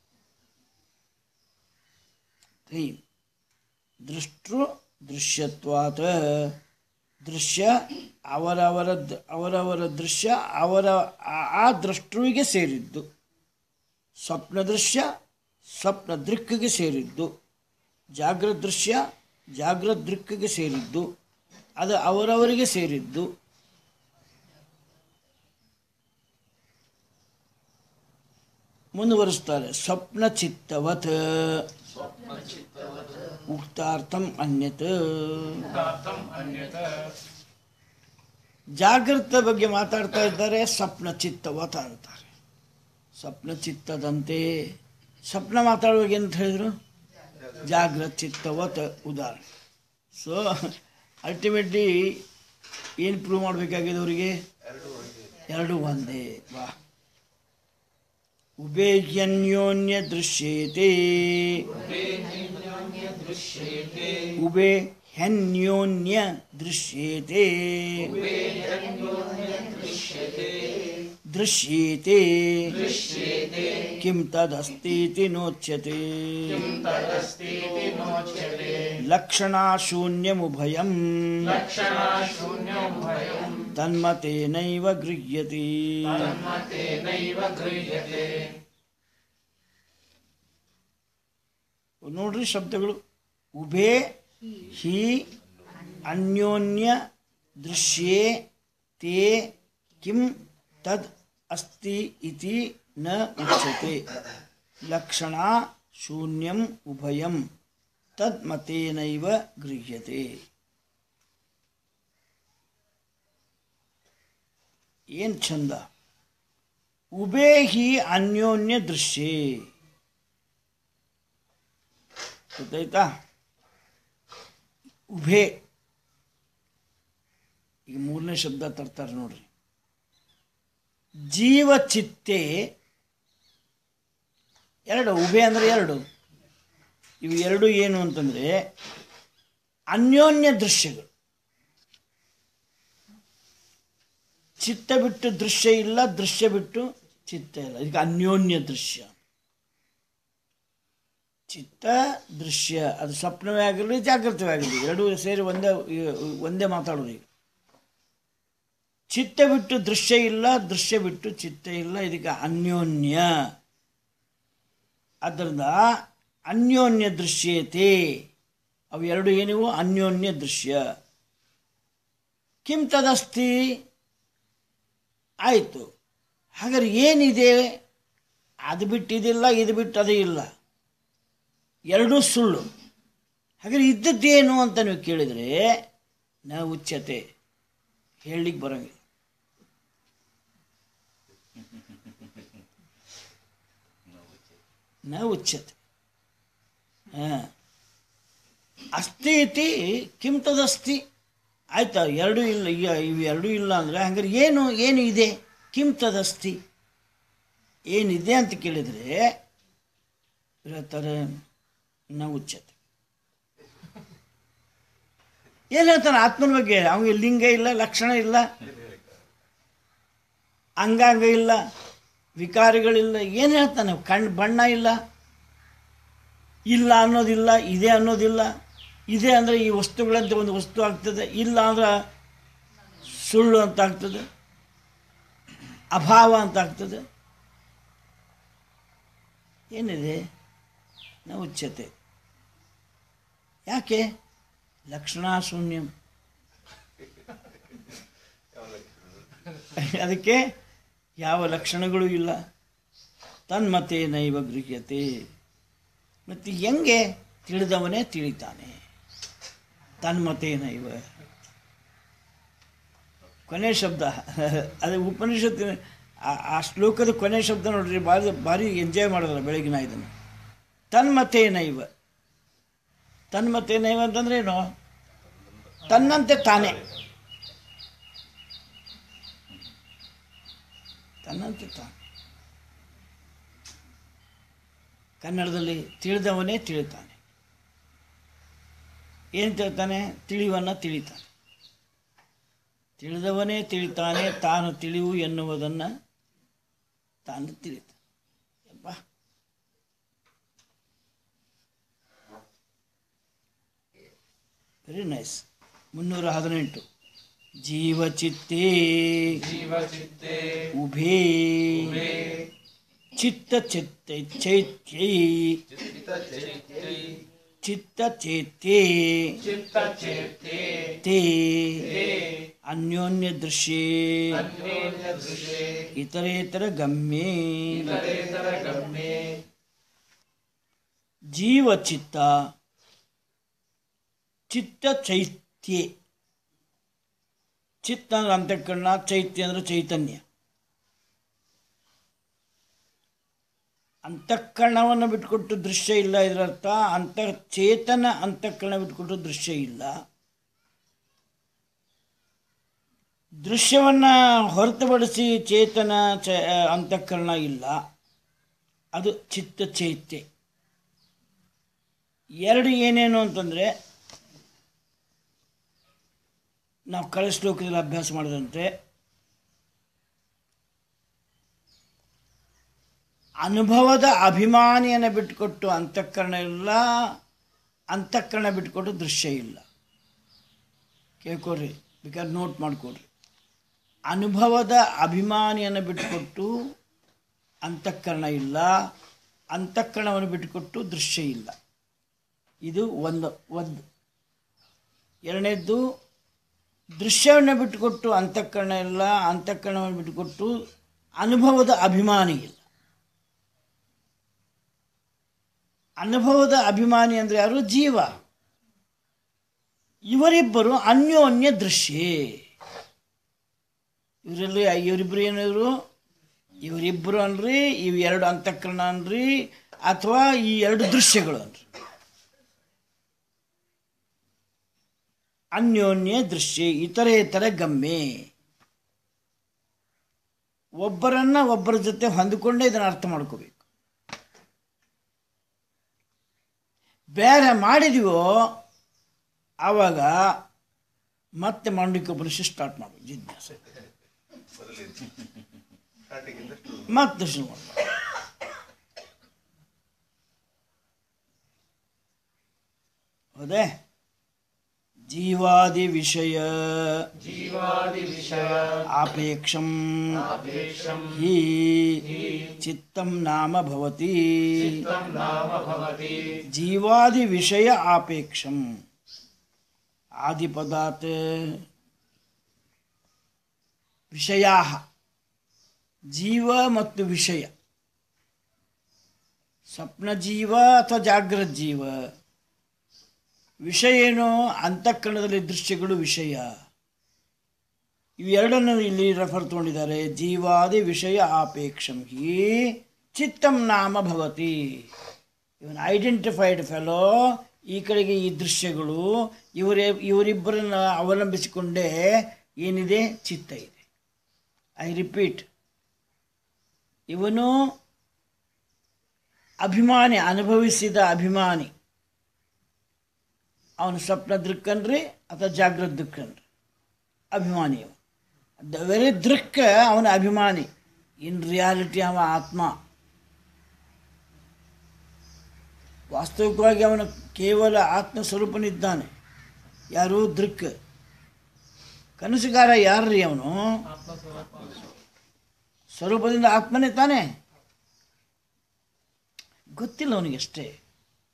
ತ್ರೀ ದೃಷ್ಟೃ ದೃಶ್ಯತ್ವಾತ್ ದೃಶ್ಯ ಅವರವರ ದ- ಅವರವರ ದೃಶ್ಯ ಅವರ ಆ- ಆ ದೃಷ್ಟೃವಿಗೆ ಸೇರಿದ್ದು ಸ್ವಪ್ನ ದೃಶ್ಯ ಸ್ವಪ್ನ ದೃಕ್ಕಿಗೆ ಸೇರಿದ್ದು ಜಾಗೃತ ದೃಶ್ಯ ಜಾಗೃತ ದೃಕ್ಕಿಗೆ ಸೇರಿದ್ದು ಅದು ಅವರವರಿಗೆ ಸೇರಿದ್ದು ಮುಂದುವರಿಸ್ತಾರೆ ಸ್ವಪ್ನ ಚಿತ್ತವತ್ ಉಕ್ತಾರ್ಥಂ ಅನ್ಯತ್ ಉದಾತ್ತಂ ಅನ್ಯತ ಜಾಗೃತ ಬಗ್ಗೆ ಮಾತಾಡ್ತಾ ಇದ್ದಾರೆ ಸ್ವಪ್ನ ಚಿತ್ತವತ ಅಂತಾರೆ ಸ್ವಪ್ನ ಚಿತ್ತದಂತೆ ಸ್ವಪ್ನ ಮಾತಾಡುವಾಗ ಏನಂತ ಹೇಳಿದ್ರು ಜಾಗೃತ ಚಿತ್ತವತ್ ಉದಾಹರಣೆ ಸೊ ಅಲ್ಟಿಮೇಟ್ಲಿ ಏನು ಪ್ರೂವ್ ಮಾಡಬೇಕಾಗಿದೆ ಅವರಿಗೆ ಎರಡು ಒಂದೇ ವಾ ಉಭೇಹ್ಯನ್ಯೋನ್ಯ ದೃಶ್ಯೇತೆ ಉಭೆ ಹ್ಯನ್ಯೋನ್ಯ ದೃಶ್ಯೇತೆ ದೃಶ್ಯೇತೆ ಕಿಂ ತದಸ್ತೀತಿ ನೋಚ್ಯತೆ ತದಸ್ತೀತಿ ನೋಚ್ಯತೆ ಲಕ್ಷಣಾಶೂನ್ಯಮುಭಯಂ ಲಕ್ಷಣಾಶೂನ್ಯಂ ಭಯಂ ತನ್ಮತೇನೈವ ಗೃಹ್ಯತೆ ತನ್ಮತೇನೈವ ಗೃಹ್ಯತೆ ನೋಡ್ರಿ ಶಬ್ದಗಳು ಉಭೇ ಹಿ ಅನ್ಯೋನ್ಯ ದೃಶ್ಯೇ ತೇ ಕಿಂ ತದ್ ಅಸ್ತಿ ಇತಿ ನ ಉಚ್ಯತೆ ಲಕ್ಷಣ ಶೂನ್ಯಂ ಉಭಯಂ ತದ್ ಮತೇನೈವ ಗೃಹ್ಯತೆ ಏನು ಚಂದ ಉಭೇ ಹಿ ಅನ್ಯೋನ್ಯ ದೃಶ್ಯೇ ಗೊತ್ತಾಯ್ತಾ ಉಭೆ ಈಗ ಮೂರನೇ ಶಬ್ದ ತರ್ತಾರೆ ನೋಡ್ರಿ ಜೀವಚಿತ್ತೆ ಎರಡು ಉಭೆ ಅಂದರೆ ಎರಡು ಇವು ಎರಡು ಏನು ಅಂತಂದರೆ ಅನ್ಯೋನ್ಯ ದೃಶ್ಯಗಳು ಚಿತ್ತ ಬಿಟ್ಟು ದೃಶ್ಯ ಇಲ್ಲ ದೃಶ್ಯ ಬಿಟ್ಟು ಚಿತ್ತ ಇಲ್ಲ ಇದಕ್ಕೆ ಅನ್ಯೋನ್ಯ ದೃಶ್ಯ ಚಿತ್ತ ದೃಶ್ಯ ಅದು ಸ್ವಪ್ನವೇ ಆಗಲಿ ಜಾಗೃತವೇ ಆಗಲಿ ಎರಡೂ ಸೇರಿ ಒಂದೇ ಒಂದೇ ಮಾತಾಡೋದು ಈಗ ಚಿತ್ತ ಬಿಟ್ಟು ದೃಶ್ಯ ಇಲ್ಲ ದೃಶ್ಯ ಬಿಟ್ಟು ಚಿತ್ತ ಇಲ್ಲ ಇದಕ್ಕೆ ಅನ್ಯೋನ್ಯ ಅದರಿಂದ ಅನ್ಯೋನ್ಯ ದೃಶ್ಯತೆ ಅವು ಎರಡು ಏನಿವು ಅನ್ಯೋನ್ಯ ದೃಶ್ಯ ಕಿಂ ತದಸ್ತಿ ಆಯಿತು ಹಾಗಾದ್ರೆ ಏನಿದೆ ಅದು ಬಿಟ್ಟು ಇದಿಲ್ಲ ಇದು ಬಿಟ್ಟು ಅದು ಇಲ್ಲ ಎರಡೂ ಸುಳ್ಳು ಹಾಗಾದ್ರೆ ಇದ್ದದ್ದೇನು ಅಂತ ನೀವು ಕೇಳಿದರೆ ನ ಉಚ್ಯತೆ ಹೇಳಲಿಕ್ಕೆ ಬರೋಂಗಿಲ್ಲ ನ ಉಚ್ಯತೆ ಹಾಂ ಅಸ್ತಿ ಇತಿ ಕಿಂ ತದಸ್ತಿ ಆಯ್ತಾ ಎರಡೂ ಇಲ್ಲ ಈಗ ಇವು ಎರಡೂ ಇಲ್ಲ ಅಂದರೆ ಹಂಗಾರೆ ಏನು ಏನು ಇದೆ ಕಿಂ ತದಸ್ತಿ ಏನಿದೆ ಅಂತ ಕೇಳಿದರೆ ಹೇಳ್ತಾರೆ ನ ಉಚ್ಯತೆ ಏನು ಹೇಳ್ತಾನೆ ಆತ್ಮನ ಬಗ್ಗೆ ಅವನಿಗೆ ಲಿಂಗ ಇಲ್ಲ ಲಕ್ಷಣ ಇಲ್ಲ ಅಂಗಾಂಗ ಇಲ್ಲ ವಿಕಾರಗಳಿಲ್ಲ ಏನು ಹೇಳ್ತಾನೆ ಕಣ್ಣು ಬಣ್ಣ ಇಲ್ಲ ಇಲ್ಲ ಅನ್ನೋದಿಲ್ಲ ಇದೆ ಅನ್ನೋದಿಲ್ಲ ಇದೆ ಅಂದರೆ ಈ ವಸ್ತುಗಳಂತೆ ಒಂದು ವಸ್ತು ಆಗ್ತದೆ ಇಲ್ಲ ಅಂದ್ರೆ ಸುಳ್ಳು ಅಂತ ಆಗ್ತದೆ ಅಭಾವ ಅಂತ ಆಗ್ತದೆ ಏನಿದೆ ನ ಉಚ್ಯತೆ ಯಾಕೆ ಲಕ್ಷಣ ಶೂನ್ಯಂ ಅದಕ್ಕೆ ಯಾವ ಲಕ್ಷಣಗಳು ಇಲ್ಲ ತನ್ಮತೆ ನೈವ ಗೃಹ್ಯತೆ ಮತ್ತು ಹೆಂಗೆ ತಿಳಿದವನೇ ತಿಳಿತಾನೆ ತನ್ಮತೆ ನೈವ ಕೊನೆ ಶಬ್ದ ಅದು ಉಪನಿಷತ್ತಿನ ಆ- ಆ ಶ್ಲೋಕದ ಕೊನೆ ಶಬ್ದ ನೋಡ್ರಿ ಭಾರಿ ಭಾರಿ ಎಂಜಾಯ್ ಮಾಡಿದ್ರ ಬೆಳಗಿನ ಇದನ್ನು ತನ್ಮತೆ ನೈವ ತನ್ಮತೆ ನೈವ ಅಂತಂದ್ರೆ ಏನು ತನ್ನಂತೆ ತಾನೇ ತನ್ನಂತೆ ತಾನೆ ಕನ್ನಡದಲ್ಲಿ ತಿಳಿದವನೇ ತಿಳಿತಾನೆ ಏನು ತಿಳ್ತಾನೆ ತಿಳಿವನ್ನ ತಿಳಿತಾನೆ ತಿಳಿದವನೇ ತಿಳಿತಾನೆ ತಾನು ತಿಳಿವು ಎನ್ನುವುದನ್ನು ತಾನು ತಿಳಿತಾನೆ ಯಪ್ಪ ವೆರಿ ನೈಸ್ ಮುನ್ನೂರ ಹದಿನೆಂಟು ಜೀವಚಿತ್ತೇ ಜೀವಚಿತ್ತೇ ಉಭೇ ಉಭೇ ಚಿತ್ತ ಚಿತ್ತ ಚೈತ್ಯೈ ಚಿತ್ತಚೈತ್ಯೈ ಚಿತ್ತ ಚೇತ್ಯೇ ಚಿತ್ತಚೇತ್ಯೇ ತೇ ತೇ ಅನ್ಯೋನ್ಯ ದೃಶ್ಯೇ ಅನ್ಯೋನ್ಯದೃಶೇ ಇತರೇತರ ಗಮ್ಯೇ ಇತರೇತರ ಗಮ್ಯೇ ಜೀವಚಿತ್ತ ಚಿತ್ತ ಚೈತ್ಯೆ ಚಿತ್ತ ಅಂದ್ರೆ ಅಂತಃಕರಣ ಚೈತ್ಯ ಅಂದ್ರೆ ಚೈತನ್ಯ ಅಂತಃಕರಣವನ್ನು ಬಿಟ್ಕೊಟ್ಟು ದೃಶ್ಯ ಇಲ್ಲ ಇದರರ್ಥ ಅಂತ ಚೇತನ ಅಂತಃಕರಣ ಬಿಟ್ಕೊಟ್ಟು ದೃಶ್ಯ ಇಲ್ಲ ದೃಶ್ಯವನ್ನು ಹೊರತುಪಡಿಸಿ ಚೇತನ ಚ ಅಂತಃಕರಣ ಇಲ್ಲ ಅದು ಚಿತ್ತ ಚೈತ್ಯ ಎರಡು ಏನೇನು ಅಂತಂದರೆ ನಾವು ಕಳೆ ಶ್ಲೋಕದಲ್ಲಿ ಅಭ್ಯಾಸ ಮಾಡಿದಂತೆ ಅನುಭವದ ಅಭಿಮಾನಿಯನ್ನು ಬಿಟ್ಟುಕೊಟ್ಟು ಅಂತಃಕರಣ ಇಲ್ಲ ಅಂತಃಕರಣ ಬಿಟ್ಟುಕೊಟ್ಟು ದೃಶ್ಯ ಇಲ್ಲ ಕೇಳ್ಕೊಡ್ರಿ ಬೇಕಾದ್ರೆ ನೋಟ್ ಮಾಡಿಕೊಡ್ರಿ ಅನುಭವದ ಅಭಿಮಾನಿಯನ್ನು ಬಿಟ್ಟುಕೊಟ್ಟು ಅಂತಃಕರಣ ಇಲ್ಲ ಅಂತಃಕರಣವನ್ನು ಬಿಟ್ಟುಕೊಟ್ಟು ದೃಶ್ಯ ಇಲ್ಲ ಇದು ಒಂದು ಒಂದು ಎರಡನೇದ್ದು ದೃಶ್ಯವನ್ನು ಬಿಟ್ಟುಕೊಟ್ಟು ಅಂತಃಕರಣ ಇಲ್ಲ ಅಂತಃಕರಣವನ್ನು ಬಿಟ್ಟುಕೊಟ್ಟು ಅನುಭವದ ಅಭಿಮಾನಿ ಇಲ್ಲ ಅನುಭವದ ಅಭಿಮಾನಿ ಅಂದರೆ ಯಾರು ಜೀವ ಇವರಿಬ್ಬರು ಅನ್ಯೋನ್ಯ ದೃಶ್ಯ ಇವರಲ್ಲಿ ಇವರಿಬ್ಬರು ಏನಿದ್ರು ಇವರಿಬ್ಬರು ಅನ್ರಿ ಇವು ಎರಡು ಅಂತಃಕರಣ ಅನ್ರಿ ಅಥವಾ ಈ ಎರಡು ದೃಶ್ಯಗಳು ಅನ್ರಿ ಅನ್ಯೋನ್ಯ ದೃಶ್ಯ ಇತರೇತರ ಗಮ್ಯೆ ಒಬ್ಬರನ್ನ ಒಬ್ಬರ ಜೊತೆ ಹೊಂದಿಕೊಂಡೇ ಇದನ್ನು ಅರ್ಥ ಮಾಡ್ಕೋಬೇಕು ಬೇರೆ ಮಾಡಿದೀವೋ ಆವಾಗ ಮತ್ತೆ ಮಾಂಡಿಕ ಉಪನಿಷತ್ ಸ್ಟಾರ್ಟ್ ಮಾಡಬೇಕು ಜಿಜ್ಞಾಸೆ ಸ್ಟಾರ್ಟಿಂಗ್ ಇಂದಷ್ಟು ಮತ್ತೆ ಶುರು ಮಾಡಬೇಕು ಹೌದೇ ಜೀವಾದಿ ವಿಷಯ ಜೀವಾದಿ ವಿಷಯ ಆಪೇಕ್ಷಂ ಅಪೇಕ್ಷಂ ಹಿ ಚಿತ್ತಂ ನಾಮ ಭವತಿ ಚಿತ್ತಂ ನಾಮ ಭವತಿ ಜೀವಾದಿ ವಿಷಯ ಆಪೇಕ್ಷಂ ಆದಿಪದಾತ್ ವಿಷಯ ಜೀವ ಮತ್ತು ವಿಷಯ ಸ್ವಪ್ನ ಜೀವ ಅಥವಾ ಜಾಗ್ರತ ಜೀವ ವಿಷಯ ಏನು ಅಂತಃಕರಣದಲ್ಲಿ ದೃಶ್ಯಗಳು ವಿಷಯ ಇವೆರಡನ್ನು ಇಲ್ಲಿ ರೆಫರ್ ತಗೊಂಡಿದ್ದಾರೆ ಜೀವಾದಿ ವಿಷಯ ಆಪೇಕ್ಷಂ ಹಿ ಚಿತ್ತಂ ನಾಮ ಭವತಿ ಇವನ್ ಐಡೆಂಟಿಫೈಡ್ ಫೆಲೋ ಈ ಕಡೆಗೆ ಈ ದೃಶ್ಯಗಳು ಇವರೇ ಇವರಿಬ್ಬರನ್ನ ಅವಲಂಬಿಸಿಕೊಂಡೇ ಏನಿದೆ ಚಿತ್ತ ಇದೆ ಐ ರಿಪೀಟ್ ಇವನು ಅಭಿಮಾನಿ ಅನುಭವಿಸಿದ ಅಭಿಮಾನಿ ಅವನು ಸ್ವಪ್ನ ದೃಕ್ಕನ್ರಿ ಅಥವಾ ಜಾಗೃತ ದೃಕ್ಕನ್ರಿ ಅಭಿಮಾನಿ ಅವ ದ ವೆರಿ ದೃಕ್ಕ ಅವನ ಅಭಿಮಾನಿ ಇನ್ ರಿಯಾಲಿಟಿ ಅವ ಆತ್ಮ ವಾಸ್ತವಿಕವಾಗಿ ಅವನು ಕೇವಲ ಆತ್ಮ ಸ್ವರೂಪನಿದ್ದಾನೆ ಯಾರು ದೃಕ್ ಕನಸುಗಾರ ಯಾರ್ರಿ ಅವನು ಸ್ವರೂಪದಿಂದ ಆತ್ಮನೇ ತಾನೆ ಗೊತ್ತಿಲ್ಲ ಅವನಿಗೆ ಅಷ್ಟೇ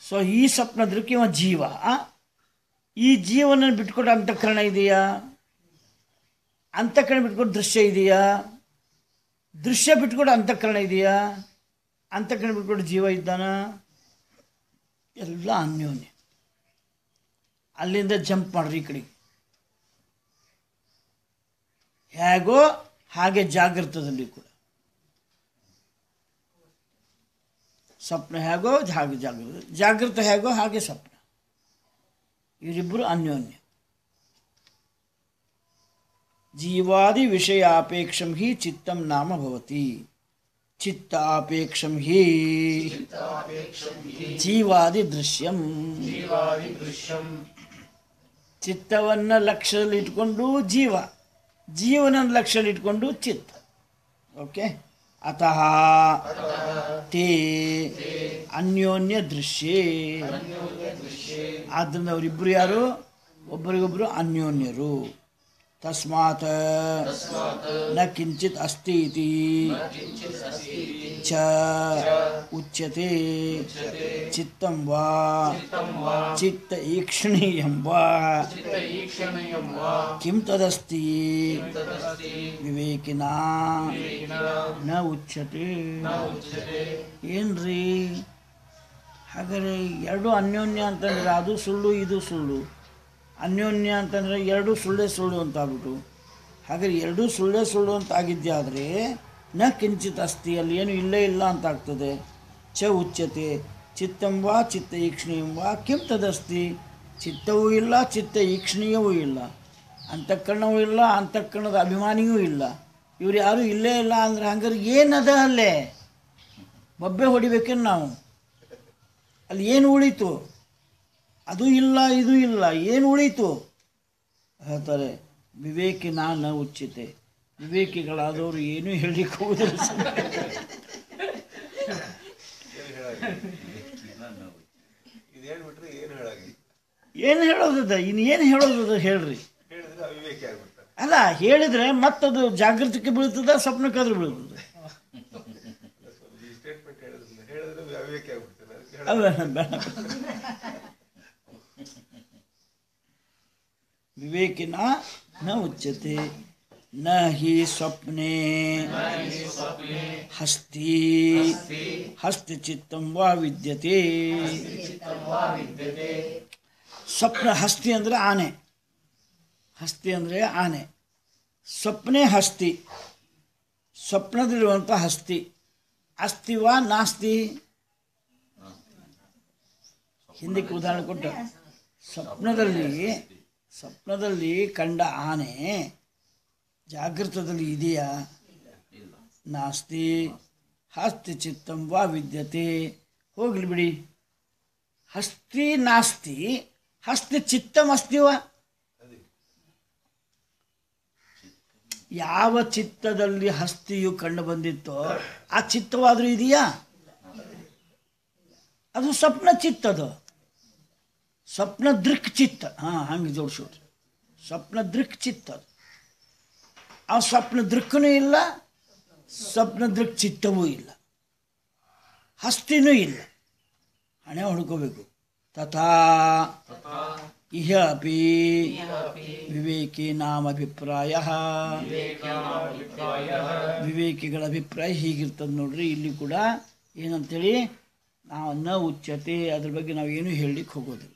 ಸೊ ಈ ಸ್ವಪ್ನ ದೃಕ್ ಇವ ಜೀವ ಈ ಜೀವನ ಬಿಟ್ಕೊಟ್ಟು ಅಂತಃಕರಣ ಇದೆಯಾ ಅಂತಃಕರಣ ಬಿಟ್ಕೊಟ್ಟು ದೃಶ್ಯ ಇದೆಯಾ ದೃಶ್ಯ ಬಿಟ್ಕೊಟ್ಟು ಅಂತಃಕರಣ ಇದೆಯಾ ಅಂತಃಕರಣ ಬಿಟ್ಕೊಟ್ಟು ಜೀವ ಇದ್ದಾನ ಎಲ್ಲ ಅನ್ಯೋನ್ಯ ಅಲ್ಲಿಂದ ಜಂಪ್ ಮಾಡ್ರಿ ಈ ಕಡೆಗೆ ಹೇಗೋ ಹಾಗೆ ಜಾಗೃತದಲ್ಲಿ ಕೂಡ ಸ್ವಪ್ನ ಹೇಗೋ ಹಾಗೆ ಜಾಗೃತ ಜಾಗೃತ ಹೇಗೋ ಹಾಗೆ ಸ್ವಪ್ನ ಇವರಿಬ್ಬರು ಅನ್ಯೋನ್ಯ ಜೀವಾದಿ ವಿಷಯಾಪೇಕ್ಷಂ ಹಿ ಚಿತ್ತಂ ನಾಮ ಭವತಿ ಚಿತ್ತಾಪೇಕ್ಷಂ ಹಿ ಜೀವಾದಿ ದೃಶ್ಯಂ ಜೀವಾದಿ ದೃಶ್ಯಂ ಚಿತ್ತವನ್ನ ಲಕ್ಷ್ಯದಲ್ಲಿ ಇಟ್ಕೊಂಡು ಜೀವ ಜೀವನ ಲಕ್ಷ್ಯದಲ್ಲಿ ಇಟ್ಕೊಂಡು ಚಿತ್ತ ಓಕೆ ಅತಃ ತೇ ಅನ್ಯೋನ್ಯ ದೃಶ್ಯೇ ಆದ್ದರಿಂದ ಅವರಿಬ್ಬರು ಯಾರು ಒಬ್ಬರಿಗೊಬ್ಬರು ಅನ್ಯೋನ್ಯರು ತಸ್ಮಾತ್ ನ ಕಿಂಚಿತ್ ಅಸ್ತಿ ಇತಿ ಚ ಉಚ್ಯತೆ ಚಿತ್ತಂ ವಾ ಚಿತ್ತ ಈಕ್ಷಣೀಯಂ ವಾ ಈಕ್ಷಣೀಯಂ ವಾ ಕಿಂ ತದಸ್ತಿ ತದಸ್ತಿ ವಿವೇಕಿನಾ ನ ಉಚ್ಯತೆ ಏನ್ರಿ ಹಾಗಾದ್ರೆ ಎರಡು ಅನ್ಯೋನ್ಯ ಅಂತಂದ್ರೆ ಅದು ಸುಳ್ಳು ಇದು ಸುಳ್ಳು ಅನ್ಯೋನ್ಯ ಅಂತಂದ್ರೆ ಎರಡು ಸುಳ್ಳೇ ಸುಳ್ಳು ಅಂತ ಆಗ್ಬಿಟ್ಟು ಹಾಗಾದ್ರೆ ಎರಡೂ ಸುಳ್ಳೇ ಸುಳ್ಳು ಅಂತ ಆಗಿದ್ಯಾದರೆ ನ ಕಿಂಚಿತ್ ಅಸ್ತಿ ಅಲ್ಲಿ ಏನು ಇಲ್ಲೇ ಇಲ್ಲ ಅಂತ ಆಗ್ತದೆ ಚ ಉಚ್ಯತೆ ಚಿತ್ತಂ ವಾ ಚಿತ್ತ ಈಕ್ಷಣೀಯಂ ವಾ ಕಿಂ ತದಸ್ತಿ ಚಿತ್ತವೂ ಇಲ್ಲ ಚಿತ್ತ ಈಕ್ಷಣೀಯವೂ ಇಲ್ಲ ಅಂತಃಕರಣವೂ ಇಲ್ಲ ಅಂತಃಕರಣದ ಅಭಿಮಾನಿಯೂ ಇಲ್ಲ ಇವ್ರು ಯಾರೂ ಇಲ್ಲೇ ಇಲ್ಲ ಅಂದ್ರೆ ಹಂಗಾರೆ ಏನದ ಅಲ್ಲೇ ಬೊಬ್ಬೆ ಹೊಡಿಬೇಕೇನು ನಾವು ಅಲ್ಲಿ ಏನು ಉಳೀತು ಅದು ಇಲ್ಲ ಇದು ಇಲ್ಲ ಏನು ಉಳೀತು ಹೇಳ್ತಾರೆ ವಿವೇಕಿ ನಾನು ಉಚ್ಚಿತೆ ವಿವೇಕಿಗಳಾದವರು ಏನೂ ಹೇಳಲಿಕ್ಕೆ ಹೋಗುದಿಲ್ಲ ಇದು ಹೇಳ್ಬಿಟ್ರೆ ಏನು ಹೇಳಾಗಿ ಏನು ಹೇಳೋದದ ಇನ್ನು ಏನು ಹೇಳೋದದ ಹೇಳ್ರಿ ಹೇಳಿದ್ರೆ ಅವಿವೇಕಿ ಆಗ್ಬಿಡ್ತಾರೆ ಅಲ್ಲ ಹೇಳಿದ್ರೆ ಮತ್ತದು ಜಾಗೃತಿಗೆ ಬೀಳ್ತದ ಸ್ವಪ್ನಕ್ಕಾದ್ರೂ ಬೀಳ್ತದೆ ಈ ಸ್ಟೇಟ್ಮೆಂಟ್ ಹೇಳಿದ್ರಿಂದ ಹೇಳಿದ್ರೆ ಅವಿವೇಕಿ ಆಗ್ಬಿಡ್ತಾರೆ ಅದಕ್ಕೆ ಹೇಳ ಅಲ್ಲ, ಬೇಡ. ವಿವೇಕಿನ ನ ಉಚ್ಯತೆ ನ ಹಿ ಸ್ವಪ್ನೆ ಹಸ್ತಿ ಹಸ್ತಿ ಚಿತ್ತಂ ವಾ ವಿದ್ಯತೆ ಸ್ವಪ್ನ ಹಸ್ತಿ ಅಂದರೆ ಆನೆ ಹಸ್ತಿ ಅಂದರೆ ಆನೆ ಸ್ವಪ್ನೆ ಹಸ್ತಿ ಸ್ವಪ್ನದಲ್ಲಿರುವಂಥ ಹಸ್ತಿ ಅಸ್ತಿವಾ ನಾಸ್ತಿ ಹಿಂದಕ್ಕೆ ಉದಾಹರಣೆ ಕೊಟ್ಟ ಸ್ವಪ್ನದಲ್ಲಿ ಸ್ವಪ್ನದಲ್ಲಿ ಕಂಡ ಆನೆ ಜಾಗೃತದಲ್ಲಿ ಇದೆಯಾ ನಾಸ್ತಿ ಹಸ್ತಿ ಚಿತ್ತಂ ವಾ ವಿದ್ಯತೆ ಹೋಗ್ಲಿ ಬಿಡಿ ಹಸ್ತಿ ನಾಸ್ತಿ ಹಸ್ತಿ ಚಿತ್ತಂ ಅಸ್ತಿವ ಯಾವ ಚಿತ್ತದಲ್ಲಿ ಹಸ್ತಿಯು ಕಂಡು ಬಂದಿತ್ತೋ ಆ ಚಿತ್ತವಾದರೂ ಇದೆಯಾ ಅದು ಸ್ವಪ್ನ ಚಿತ್ತ ಅದು ಸ್ವಪ್ನ ದೃಕ್ ಚಿತ್ತ ಹಾಂ ಹಂಗೆ ಜೋಡಿಸೋದು ಸ್ವಪ್ನ ದೃಕ್ ಚಿತ್ತ ಅದು ಆ ಸ್ವಪ್ನ ದೃಕ್ಕನೂ ಇಲ್ಲ ಸ್ವಪ್ನ ದೃಕ್ ಚಿತ್ತವೂ ಇಲ್ಲ ಹಸ್ತಿನೂ ಇಲ್ಲ ಹಣೆ ಹೊಡ್ಕೋಬೇಕು ತಥಾ ಇಹ ಅಪಿ ವಿವೇಕಿ ನಾಮಭಿಪ್ರಾಯ ವಿವೇಕಿಗಳ ಅಭಿಪ್ರಾಯ ಹೀಗಿರ್ತದೆ ನೋಡ್ರಿ ಇಲ್ಲಿ ಕೂಡ ಏನಂತೇಳಿ ನಾವು ನ ಉಚ್ಚತೆ ಅದ್ರ ಬಗ್ಗೆ ನಾವು ಏನೂ ಹೇಳಲಿಕ್ಕೆ ಹೋಗೋದಿಲ್ಲ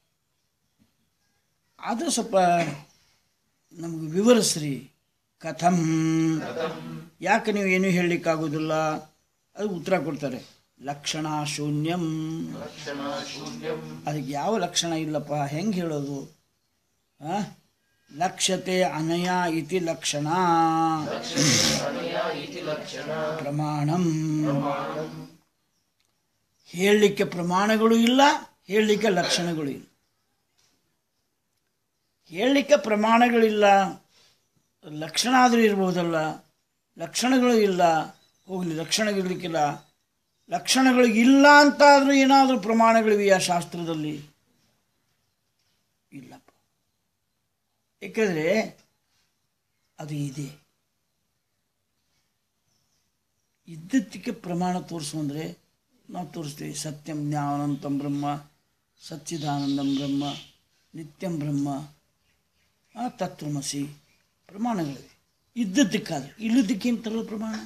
ಆದರೂ ಸ್ವಲ್ಪ ನಮಗೆ ವಿವರಿಸ್ರಿ ಕಥಂ ಯಾಕೆ ನೀವು ಏನೂ ಹೇಳಲಿಕ್ಕಾಗೋದಿಲ್ಲ ಅದು ಉತ್ತರ ಕೊಡ್ತಾರೆ ಲಕ್ಷಣ ಶೂನ್ಯಂ ಅದಕ್ಕೆ ಯಾವ ಲಕ್ಷಣ ಇಲ್ಲಪ್ಪ ಹೆಂಗೆ ಹೇಳೋದು ಆ? ಲಕ್ಷ್ಯತೆ ಅನಯ ಇತಿ ಲಕ್ಷಣ ಪ್ರಮಾಣಂ ಹೇಳಲಿಕ್ಕೆ ಪ್ರಮಾಣಗಳು ಇಲ್ಲ ಹೇಳಲಿಕ್ಕೆ ಲಕ್ಷಣಗಳು ಇಲ್ಲ ಹೇಳಲಿಕ್ಕೆ ಪ್ರಮಾಣಗಳಿಲ್ಲ ಲಕ್ಷಣ ಆದರೂ ಇರ್ಬೋದಲ್ಲ ಲಕ್ಷಣಗಳು ಇಲ್ಲ ಹೋಗಲಿ ಲಕ್ಷಣಗಳಿರ್ಲಿಕ್ಕಿಲ್ಲ ಲಕ್ಷಣಗಳು ಇಲ್ಲ ಅಂತಾದರೂ ಏನಾದರೂ ಪ್ರಮಾಣಗಳಿವೆಯಾ ಶಾಸ್ತ್ರದಲ್ಲಿ ಇಲ್ಲಪ್ಪ ಏಕೆಂದರೆ ಅದು ಇದೆ ಇದ್ದದ್ದಕ್ಕೆ ಪ್ರಮಾಣ ತೋರಿಸು ಅಂದರೆ ನಾವು ತೋರಿಸ್ತೀವಿ ಸತ್ಯಂ ಜ್ಞಾನಂತಂ ಬ್ರಹ್ಮ ಸಚ್ಚಿದಾನಂದಂ ಬ್ರಹ್ಮ ನಿತ್ಯಂ ಬ್ರಹ್ಮ ಆ, ತತ್ವಮಸಿ ಪ್ರಮಾಣಗಳಿವೆ ಇದ್ದದ್ದಕ್ಕಾದ್ರೆ ಇಲ್ಲದಕ್ಕಿಂತಲೂ ಪ್ರಮಾಣ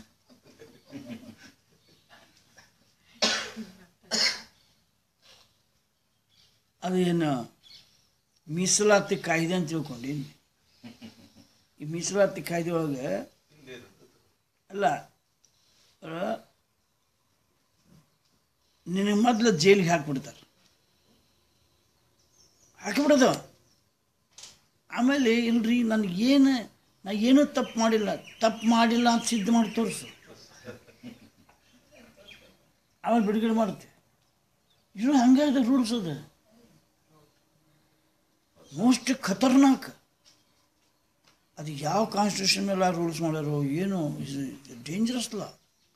ಅದೇನು ಮೀಸಲಾತಿ ಕಾಯ್ದೆ ಅಂತ ತಿಳ್ಕೊಂಡಿನಿ ಈ ಮೀಸಲಾತಿ ಕಾಯ್ದೆ ಒಳಗೆ ಅಲ್ಲ ಆ, ನಿನಗೆ ಮೊದಲು ಜೈಲಿಗೆ ಹಾಕ್ಬಿಡ್ತಾರೆ ಹಾಕಿಬಿಡೋದು ಆಮೇಲೆ ಇಲ್ರಿ ನನಗೇನು ನಾ ಏನೂ ತಪ್ಪು ಮಾಡಿಲ್ಲ ತಪ್ಪು ಮಾಡಿಲ್ಲ ಅಂತ ಸಿದ್ಧ ಮಾಡಿ ತೋರಿಸು ಆಮೇಲೆ ಬಿಡುಗಡೆ ಮಾಡುತ್ತೆ ಇದು ಹಂಗಾಗಿದೆ ರೂಲ್ಸ್ ಅದು ಮೋಸ್ಟ್ ಖತರ್ನಾಕ್ ಅದು ಯಾವ ಕಾನ್ಸ್ಟಿಟ್ಯೂಷನ್ ಮೇಲೆ ರೂಲ್ಸ್ ಮಾಡ್ಯಾರೋ ಏನು ಡೇಂಜರಸ್ ಲಾ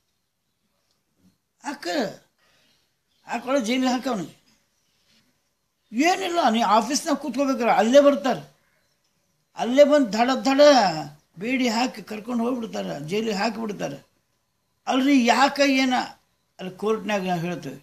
ಹಾಕ ಹಾಕೊಳ್ಳೋ ಜೈಲಿಗೆ ಹಾಕ ಅವನಿಗೆ ಏನಿಲ್ಲ ನೀ ಆಫೀಸ್ನಾಗ ಕೂತ್ಕೋಬೇಕಾರೆ ಅಲ್ಲೇ ಬರ್ತಾರೆ ಅಲ್ಲೇ ಬಂದು ಧಡ ಧಡ ಬೇಡಿ ಹಾಕಿ ಕರ್ಕೊಂಡು ಹೋಗ್ಬಿಡ್ತಾರೆ ಜೈಲಿಗೆ ಹಾಕಿಬಿಡ್ತಾರೆ ಅಲ್ರಿ ಯಾಕೆ ಏನ ಅಲ್ಲಿ ಕೋರ್ಟ್ನಾಗ ನಾವು ಹೇಳ್ತೇವೆ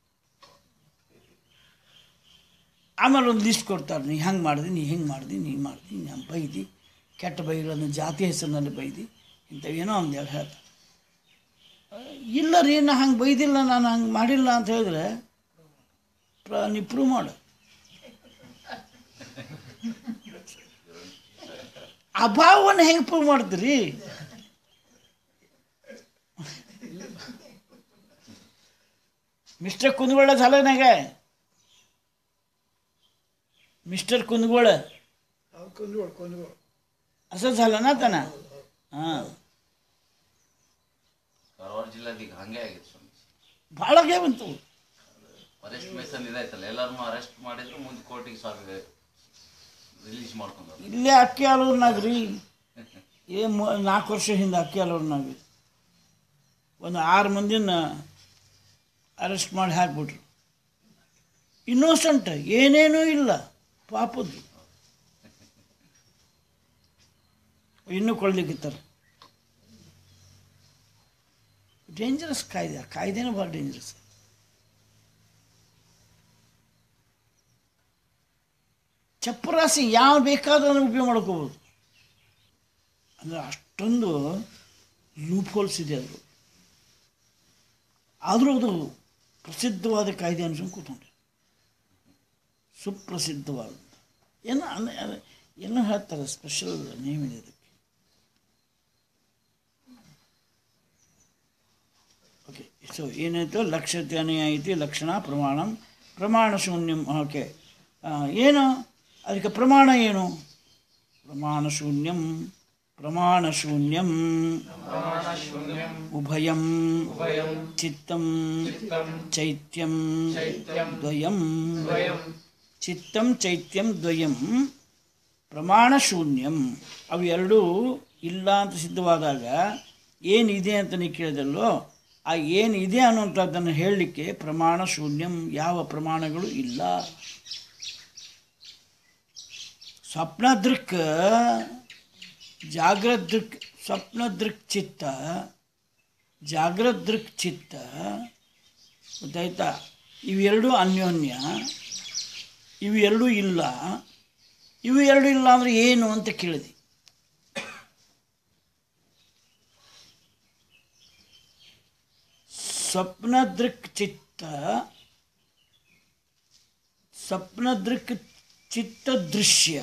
ಆಮೇಲೆ ಒಂದು ಲಿಸ್ಟ್ ಕೊಡ್ತಾರೆ ನೀ ಹಂಗೆ ಮಾಡಿದಿ ನೀ ಹಿಂಗೆ ಮಾಡಿದಿ ನೀ ಮಾಡಿದಿ ನೀ ಹಂಗೆ ಬೈದಿ ಕೆಟ್ಟ ಬೈಗಳನ್ನು ಜಾತಿ ಹೆಸರಿನಲ್ಲಿ ಬೈದಿ ಇಂಥವೇನೋ ಒಂದು ಎರಡು ಹೇಳ್ತಾರೆ ಇಲ್ಲ ರೀ ನಾ ಹಂಗೆ ಬೈದಿಲ್ಲ ನಾನು ಹಂಗೆ ಮಾಡಿಲ್ಲ ಅಂತ ಹೇಳಿದ್ರೆ ಪ್ರ ನೀ ಪ್ರೂವ್ ಮಾಡು ಅಭಾವವನ್ನು ಹೆಂಗೆ ಪ್ರೂವ್ ಮಾಡ್ತೀರಿ ಮಿಸ್ಟರ್ ಕುಂದಗೋಳ झालं नाही काय मिस्टर कुंदगोळ असं झालं ना त्यांना हां ಕಾರವಾರ ಜಿಲ್ಲಾದೀಗ ಹಂಗೆ ಆಗಿತ್ತು ಸ್ವಾಮಿ ಭಾಳ ಗೆ ಬಂತು ಅರೆಸ್ಟ್ ಮೆಸನ್ ಇದಾಯ್ತಲ್ಲ ಎಲ್ಲರನ್ನೂ ಅರೆಸ್ಟ್ ಮಾಡಿದ್ರು ಮುಂದೆ ಕೋರ್ಟಿಗೆ ಸ್ವಾಮಿ ರಿಲೀಸ್ ಮಾಡ್ಕೊಂಡ್ರು ಇಲ್ಲೇ ಅಕ್ಕಿ ಹಾಲೂರ್ನಾಗ ರೀ ಏ ಮ ನಾಲ್ಕು ವರ್ಷ ಹಿಂದೆ ಅಕ್ಕಿ ಹಾಲೂರ್ನಾಗ ಒಂದು ಆರು ಮಂದಿನ ಅರೆಸ್ಟ್ ಮಾಡಿ ಹಾಕ್ಬಿಟ್ರು ಇನ್ನೋಸೆಂಟ್ ಏನೇನೂ ಇಲ್ಲ ಪಾಪದ್ದು ಇನ್ನೂ ಕೊಡ್ಲಿಕ್ಕಿತ್ತಾರೆ ಡೇಂಜರಸ್ ಕಾಯ್ದೆ ಆ ಕಾಯ್ದೆನೂ ಭಾಳ ಡೇಂಜರಸ್ ಚಪ್ಪರಾಸಿ ಯಾವ ಬೇಕಾದ್ರೂ ಉಪಯೋಗ ಮಾಡ್ಕೋಬೋದು ಅಂದರೆ ಅಷ್ಟೊಂದು ಲೂಪ್ ಹೋಲ್ಸ್ ಇದೆ ಅದು ಆದರೂ ಅದು ಪ್ರಸಿದ್ಧವಾದ ಕಾಯ್ದೆ ಅನ್ಸ್ಕೊಂಡು ಕೂತ್ಕೊಂಡೆ ಸುಪ್ರಸಿದ್ಧವಾದ ಏನೋ ಅನ್ನ ಅನ್ನ- ಏನೋ ಹೇಳ್ತಾರೆ ಸ್ಪೆಷಲ್ ನೇಮ್ ಇದೆ ಅದಕ್ಕೆ ಓಕೆ ಸೊ ಏನಾಯಿತು ಲಕ್ಷ್ಯತ್ಯಾನೇ ಐತಿ ಲಕ್ಷಣ ಪ್ರಮಾಣ ಪ್ರಮಾಣ ಶೂನ್ಯಂ ಓಕೆ ಏನು ಅದಕ್ಕೆ ಪ್ರಮಾಣ ಏನು ಪ್ರಮಾಣ ಶೂನ್ಯಂ ಪ್ರಮಾಣ ಶೂನ್ಯಂ ಪ್ರಮಾಣಶೂನ್ಯಂ ಉಭಯಂ ಉಭಯಂ ಚಿತ್ತಂ ಚಿತ್ತಂ ಚೈತ್ಯಂ ಚೈತ್ಯಂ ದ್ವಯಂ ದ್ವಯಂ ಚಿತ್ತಂ ಚೈತ್ಯಂ ದ್ವಯಂ ಪ್ರಮಾಣ ಶೂನ್ಯಂ ಅವು ಎರಡೂ ಇಲ್ಲ ಅಂತ ಸಿದ್ಧವಾದಾಗ ಏನಿದೆ ಅಂತ ನೀವು ಕೇಳಿದಲ್ಲೋ ಆ ಏನಿದೆ ಅನ್ನುವಂಥದ್ದನ್ನು ಹೇಳಲಿಕ್ಕೆ ಪ್ರಮಾಣ ಶೂನ್ಯಂ ಯಾವ ಪ್ರಮಾಣಗಳು ಇಲ್ಲ ಸ್ವಪ್ನ ದೃಕ್ ಜಾಗ್ರತ್ ದೃಕ್ ಸ್ವಪ್ನ ದೃಕ್ ಚಿತ್ತ ಜಾಗ್ರತ್ ದೃಕ್ ಚಿತ್ತ ಗೊತ್ತಾಯ್ತಾ ಇವೆರಡೂ ಅನ್ಯೋನ್ಯ ಇವು ಎರಡೂ ಇಲ್ಲ ಇವು ಎರಡು ಇಲ್ಲ ಅಂದರೆ ಏನು ಅಂತ ಕೇಳಿದೆ ಸ್ವಪ್ನ ದೃಕ್ ಚಿತ್ತ ಸ್ವಪ್ನ ದೃಕ್ ಚಿತ್ತ ದೃಶ್ಯ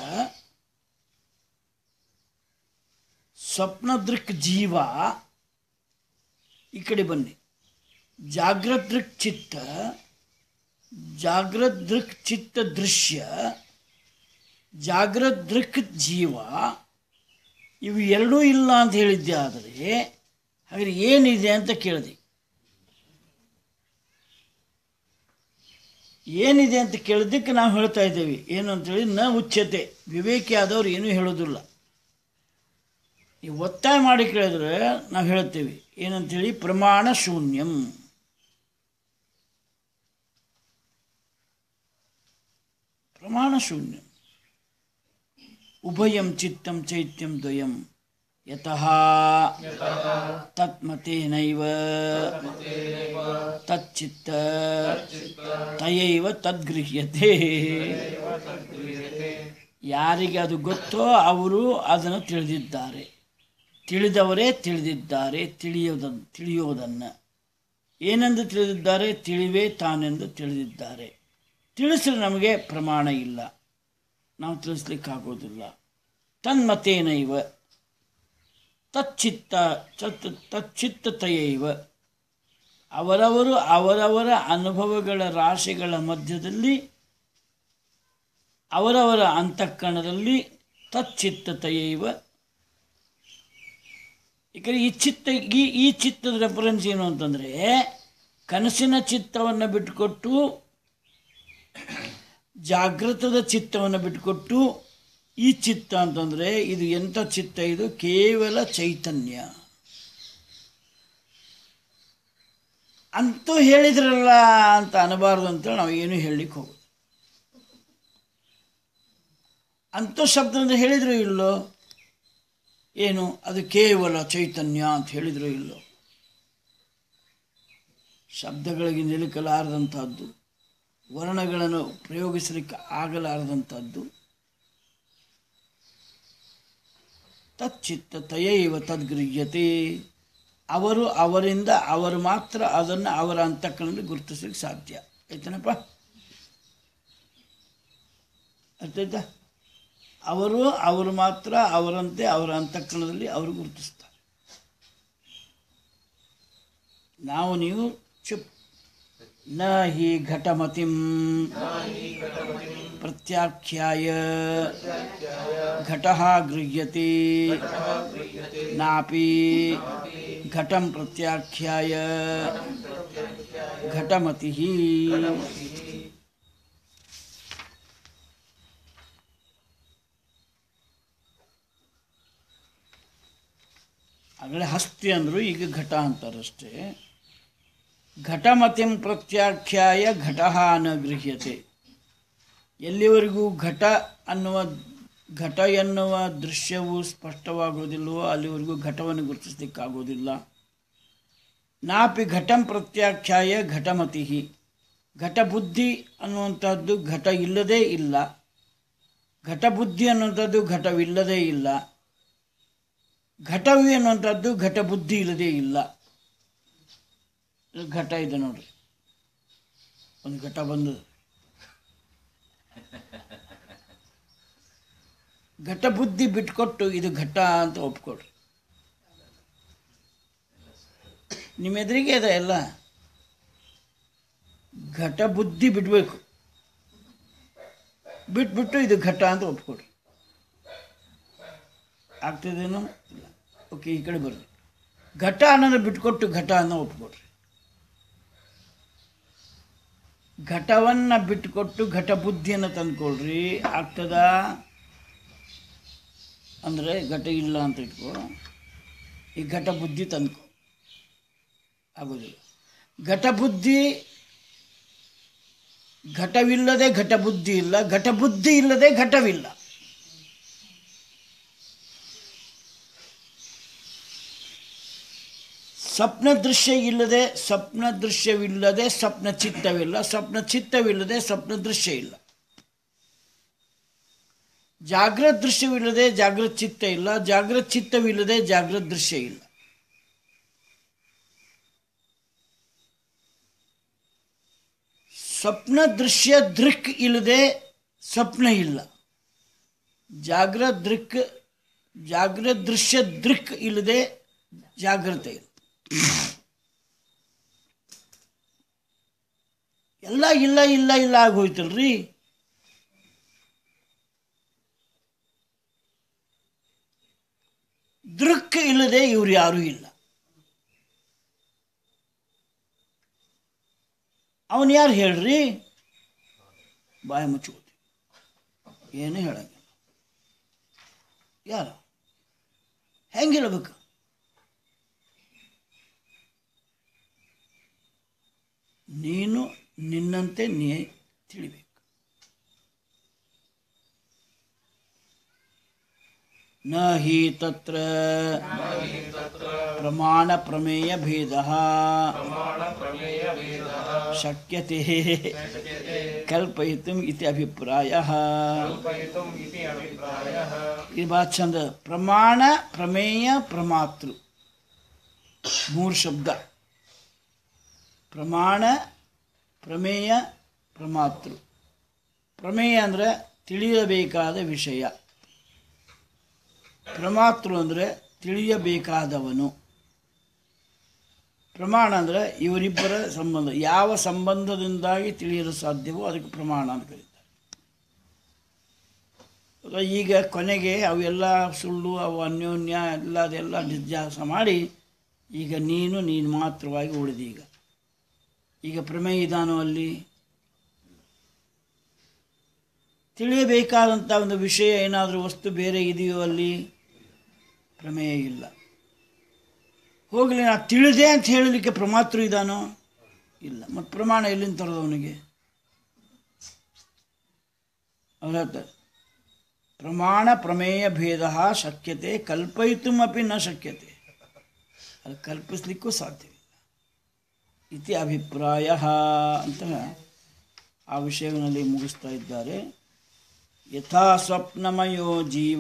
ಸ್ವಪ್ನ ದೃಕ್ ಜೀವ ಈ ಕಡೆ ಬನ್ನಿ ಜಾಗ್ರತ್ ದೃಕ್ ಚಿತ್ತ ಜಾಗ್ರತ್ ದೃಕ್ ಚಿತ್ತ ದೃಶ್ಯ ಜಾಗ್ರತ್ ದೃಕ್ ಜೀವ ಇವು ಎರಡೂ ಇಲ್ಲ ಅಂತ ಹೇಳಿದ್ದೆ ಆದರೆ ಹಾಗಾದ್ರೆ ಏನಿದೆ ಅಂತ ಕೇಳಿದೆ ಏನಿದೆ ಅಂತ ಕೇಳಿದ್ದಕ್ಕೆ ನಾವು ಹೇಳ್ತಾ ಇದ್ದೇವೆ ಏನು ಅಂತೇಳಿ ನ ಉಚ್ಯತೆ ವಿವೇಕಿ ಆದವ್ರು ಏನೂ ಹೇಳೋದಿಲ್ಲ ನೀವು ಒತ್ತಾಯ ಮಾಡಿ ಕೇಳಿದ್ರೆ ನಾವು ಹೇಳ್ತೇವೆ ಏನಂತೇಳಿ ಪ್ರಮಾಣ ಶೂನ್ಯಂ ಪ್ರಮಾಣ ಶೂನ್ಯ ಉಭಯಂ ಚಿತ್ತಂ ಚೈತ್ಯಂ ದ್ವಯಂ ಯತಃ ತತ್ಮತೇನೈವ ತಚ್ಚಿತ್ತ ತಯೈವ ತದ್ಗೃಹ್ಯತೆ ಯಾರಿಗೆ ಅದು ಗೊತ್ತೋ ಅವರು ಅದನ್ನು ತಿಳಿದಿದ್ದಾರೆ ತಿಳಿದವರೇ ತಿಳಿದಿದ್ದಾರೆ ತಿಳಿಯೋದ ತಿಳಿಯೋದನ್ನು ಏನೆಂದು ತಿಳಿದಿದ್ದಾರೆ ತಿಳಿವೇ ತಾನೆಂದು ತಿಳಿದಿದ್ದಾರೆ ತಿಳಿಸಿದ್ರೆ ನಮಗೆ ಪ್ರಮಾಣ ಇಲ್ಲ ನಾವು ತಿಳಿಸ್ಲಿಕ್ಕಾಗೋದಿಲ್ಲ ತನ್ಮತೇನೈವ ತಚ್ಚಿತ್ತ ಚತ್ ತಚ್ಚಿತ್ತತೆಯೈವ ಅವರವರು ಅವರವರ ಅನುಭವಗಳ ರಾಶಿಗಳ ಮಧ್ಯದಲ್ಲಿ ಅವರವರ ಅಂತಃಕರಣದಲ್ಲಿ ತಚ್ಚಿತ್ತತೆಯೈವ ಯಾಕಂದರೆ ಈ ಚಿತ್ತ ಈ ಈ ಚಿತ್ತದ ರೆಫರೆನ್ಸ್ ಏನು ಅಂತಂದರೆ ಕನಸಿನ ಚಿತ್ತವನ್ನು ಬಿಟ್ಟುಕೊಟ್ಟು ಜಾಗೃತದ ಚಿತ್ತವನ್ನು ಬಿಟ್ಟುಕೊಟ್ಟು ಈ ಚಿತ್ತ ಅಂತಂದರೆ ಇದು ಎಂಥ ಚಿತ್ತ ಇದು ಕೇವಲ ಚೈತನ್ಯ ಅಂತೂ ಹೇಳಿದ್ರಲ್ಲ ಅಂತ ಅನ್ನಬಾರ್ದು ಅಂತೇಳಿ ನಾವು ಏನೂ ಹೇಳಲಿಕ್ಕೆ ಹೋಗೋದು ಅಂತೂ ಶಬ್ದ ಅಂತ ಹೇಳಿದ್ರು ಇಲ್ಲೋ ಏನು ಅದು ಕೇವಲ ಚೈತನ್ಯ ಅಂತ ಹೇಳಿದ್ರು ಇಲ್ಲೋ ಶಬ್ದಗಳಿಗೆ ನಿಲುಕಲಾರದಂಥದ್ದು ವರ್ಣಗಳನ್ನು ಪ್ರಯೋಗಿಸಲಿಕ್ಕೆ ಆಗಲಾರದಂಥದ್ದು ತಚ್ಚಿತ್ತ ತಯೈವ ತದ್ಗೃಹ್ಯತೆ ಅವರು ಅವರಿಂದ ಅವರು ಮಾತ್ರ ಅದನ್ನು ಅವರ ಅಂತಃಕರಣದಲ್ಲಿ ಗುರುತಿಸಲಿಕ್ಕೆ ಸಾಧ್ಯ ಆಯ್ತನಪ್ಪ ಅರ್ಥ ಆಯ್ತಾ ಅವರು ಅವರು ಮಾತ್ರ ಅವರಂತೆ ಅವರ ಅಂತಃಕರಣದಲ್ಲಿ ಅವರು ಗುರುತಿಸ್ತಾರೆ ನಾವು ನೀವು ಚುಪ್ ನ ಹಿ ಘಟಮತಿಂ ಪ್ರತ್ಯಾಖ್ಯಾಯ ಘಟಃ ಗೃಹ್ಯತೆ ನಾಪಿ ಘಟಂ ಪ್ರತ್ಯಾಖ್ಯಾಯ ಘಟಮತಿ ಆಗಲೇ ಹಸ್ತಿ ಅಂದರು ಈಗ ಘಟ ಅಂತಾರಷ್ಟೇ ಘಟಮತಿಂ ಪ್ರತ್ಯಾಖ್ಯಾಯ ಘಟಃ ನ ಗೃಹ್ಯತೆ ಎಲ್ಲಿವರೆಗೂ ಘಟ ಅನ್ನುವ ಘಟ ಎನ್ನುವ ದೃಶ್ಯವು ಸ್ಪಷ್ಟವಾಗುವುದಿಲ್ಲವೋ ಅಲ್ಲಿವರೆಗೂ ಘಟವನ್ನು ಗುರುತಿಸಲಿಕ್ಕಾಗೋದಿಲ್ಲ ನಾಪಿ ಘಟಂ ಪ್ರತ್ಯಾಖ್ಯಾಯ ಘಟಮತಿ ಘಟಬುದ್ಧಿ ಅನ್ನುವಂಥದ್ದು ಘಟ ಇಲ್ಲದೇ ಇಲ್ಲ ಘಟಬುದ್ಧಿ ಅನ್ನುವಂಥದ್ದು ಘಟವಿಲ್ಲದೇ ಇಲ್ಲ ಘಟವಿ ಅನ್ನುವಂಥದ್ದು ಘಟಬುದ್ಧಿ ಇಲ್ಲದೇ ಇಲ್ಲ ಇಲ್ಲಿ ಘಟ ಇದೆ ನೋಡ್ರಿ ಒಂದು ಘಟ ಬಂದದ ಘಟಬುದ್ಧಿ ಬಿಟ್ಕೊಟ್ಟು ಇದು ಘಟ ಅಂತ ಒಪ್ಕೊಡ್ರಿ ನಿಮ್ಮ ಎದುರಿಗೆ ಇದೆ ಎಲ್ಲ ಘಟ ಬುದ್ಧಿ ಬಿಡಬೇಕು ಬಿಟ್ಬಿಟ್ಟು ಇದು ಘಟ ಅಂತ ಒಪ್ಕೊಡ್ರಿ ಆಗ್ತದೇನೋ ಇಲ್ಲ ಓಕೆ ಈ ಕಡೆ ಬರ್ರಿ ಘಟ ಅನ್ನೋದು ಬಿಟ್ಕೊಟ್ಟು ಘಟ ಅನ್ನೋ ಒಪ್ಕೊಡ್ರಿ ಘಟವನ್ನು ಬಿಟ್ಟುಕೊಟ್ಟು ಘಟ ಬುದ್ಧಿಯನ್ನು ತಂದ್ಕೊಳ್ರಿ ಆಗ್ತದಾ ಅಂದರೆ ಘಟ ಇಲ್ಲ ಅಂತ ಇಟ್ಕೋ ಈ ಘಟ ಬುದ್ಧಿ ತಂದ್ಕೊ ಆಗೋದಿಲ್ಲ ಘಟ ಬುದ್ಧಿ ಘಟವಿಲ್ಲದೆ ಘಟ ಬುದ್ಧಿ ಇಲ್ಲ ಘಟ ಬುದ್ಧಿ ಇಲ್ಲದೆ ಘಟವಿಲ್ಲ ಸ್ವಪ್ನ ದೃಶ್ಯ ಇಲ್ಲದೆ ಸ್ವಪ್ನ ದೃಶ್ಯವಿಲ್ಲದೆ ಸ್ವಪ್ನ ಚಿತ್ತವಿಲ್ಲ ಸ್ವಪ್ನ ಚಿತ್ತವಿಲ್ಲದೆ ಸ್ವಪ್ನ ದೃಶ್ಯ ಇಲ್ಲ ಜಾಗ್ರತ್ ದೃಶ್ಯವಿಲ್ಲದೆ ಜಾಗ್ರತ್ ಚಿತ್ತ ಇಲ್ಲ ಜಾಗ್ರತ್ ಚಿತ್ತವಿಲ್ಲದೆ ಜಾಗ್ರತ್ ದೃಶ್ಯ ಇಲ್ಲ ಸ್ವಪ್ನ ದೃಶ್ಯ ದೃಕ್ ಇಲ್ಲದೆ ಸ್ವಪ್ನ ಇಲ್ಲ ಜಾಗ್ರತ್ ದೃಕ್ ಜಾಗ್ರತ್ ದೃಶ್ಯ ದೃಕ್ ಇಲ್ಲದೆ ಜಾಗ್ರತೆ ಇಲ್ಲ ಎಲ್ಲ ಇಲ್ಲ ಇಲ್ಲ ಇಲ್ಲ ಆಗೋಯ್ತಲ್ರಿ ದೃಕ್ ಇಲ್ಲದೆ ಇವ್ರು ಯಾರೂ ಇಲ್ಲ ಅವನು ಯಾರು ಹೇಳ್ರಿ ಬಾಯಿ ಮುಚ್ಚುವುದು ಏನು ಹೇಳಂಗಿಲ್ಲ ಯಾರು ಹೆಂಗೆ ಹೇಳ್ಬೇಕು ನೀನು ನಿನ್ನಂತೆ ನೀ ತಿಳಿಬೇಕು ನ ಹಿ ತತ್ರ ಪ್ರಮಾಣ ಪ್ರಮೇಯ ಭೇದ ಶಕ್ಯತೆ ಕಲ್ಪಯಿತು ಇತಿ ಅಭಿಪ್ರಾಯ ಕಲ್ಪಯಿತುಂ ಇತಿ ಅಭಿಪ್ರಾಯಃ ಇದು ಭಾಳ ಚಂದ ಪ್ರಮಾಣ ಪ್ರಮೇಯ ಪ್ರಮಾತೃ ಮೂರು ಶಬ್ದ ಪ್ರಮಾಣ ಪ್ರಮೇಯ ಪ್ರಮಾತೃ ಪ್ರಮೇಯ ಅಂದರೆ ತಿಳಿಯಬೇಕಾದ ವಿಷಯ ಪ್ರಮಾತೃ ಅಂದರೆ ತಿಳಿಯಬೇಕಾದವನು ಪ್ರಮಾಣ ಅಂದರೆ ಇವರಿಬ್ಬರ ಸಂಬಂಧ ಯಾವ ಸಂಬಂಧದಿಂದಾಗಿ ತಿಳಿಯಲು ಸಾಧ್ಯವೋ ಅದಕ್ಕೆ ಪ್ರಮಾಣ ಅಂತ ಕರೀತಾರೆ ಅದ ಈಗ ಕೊನೆಗೆ ಅವೆಲ್ಲ ಸುಳ್ಳು ಅವು ಅನ್ಯೋನ್ಯ ಎಲ್ಲ ಅದೆಲ್ಲ ನಿರ್ಜಾಸ ಮಾಡಿ ಈಗ ನೀನು ನೀನು ಮಾತ್ರವಾಗಿ ಉಳಿದಿ ಈಗ ಈಗ ಪ್ರಮೇಯ ಇದಾನೋ ಅಲ್ಲಿ ತಿಳಿಯಬೇಕಾದಂಥ ಒಂದು ವಿಷಯ ಏನಾದರೂ ವಸ್ತು ಬೇರೆ ಇದೆಯೋ ಅಲ್ಲಿ ಪ್ರಮೇಯ ಇಲ್ಲ ಹೋಗಲಿ ನಾ ತಿಳಿದೆ ಅಂತ ಹೇಳಲಿಕ್ಕೆ ಪ್ರಮಾತೃ ಇದಾನೋ ಇಲ್ಲ ಮತ್ತು ಪ್ರಮಾಣ ಎಲ್ಲಿಂದ ತರೋದು ಅವನಿಗೆ ಅವ್ರು ಹೇಳ್ತಾರೆ ಪ್ರಮಾಣ ಪ್ರಮೇಯ ಭೇದ ಶಕ್ಯತೆ ಕಲ್ಪಯಿತುಮಪಿ ನ ಶಕ್ಯತೆ ಅದು ಕಲ್ಪಿಸ್ಲಿಕ್ಕೂ ಸಾಧ್ಯವಿಲ್ಲ ಇತಿ ಅಭಿಪ್ರಾಯ ಅಂತ ಆ ವಿಷಯಗಳಲ್ಲಿ ಮುಗಿಸ್ತಾ ಇದ್ದಾರೆ ಯಥಾ ಸ್ವಪ್ನಮಯೋ ಜೀವ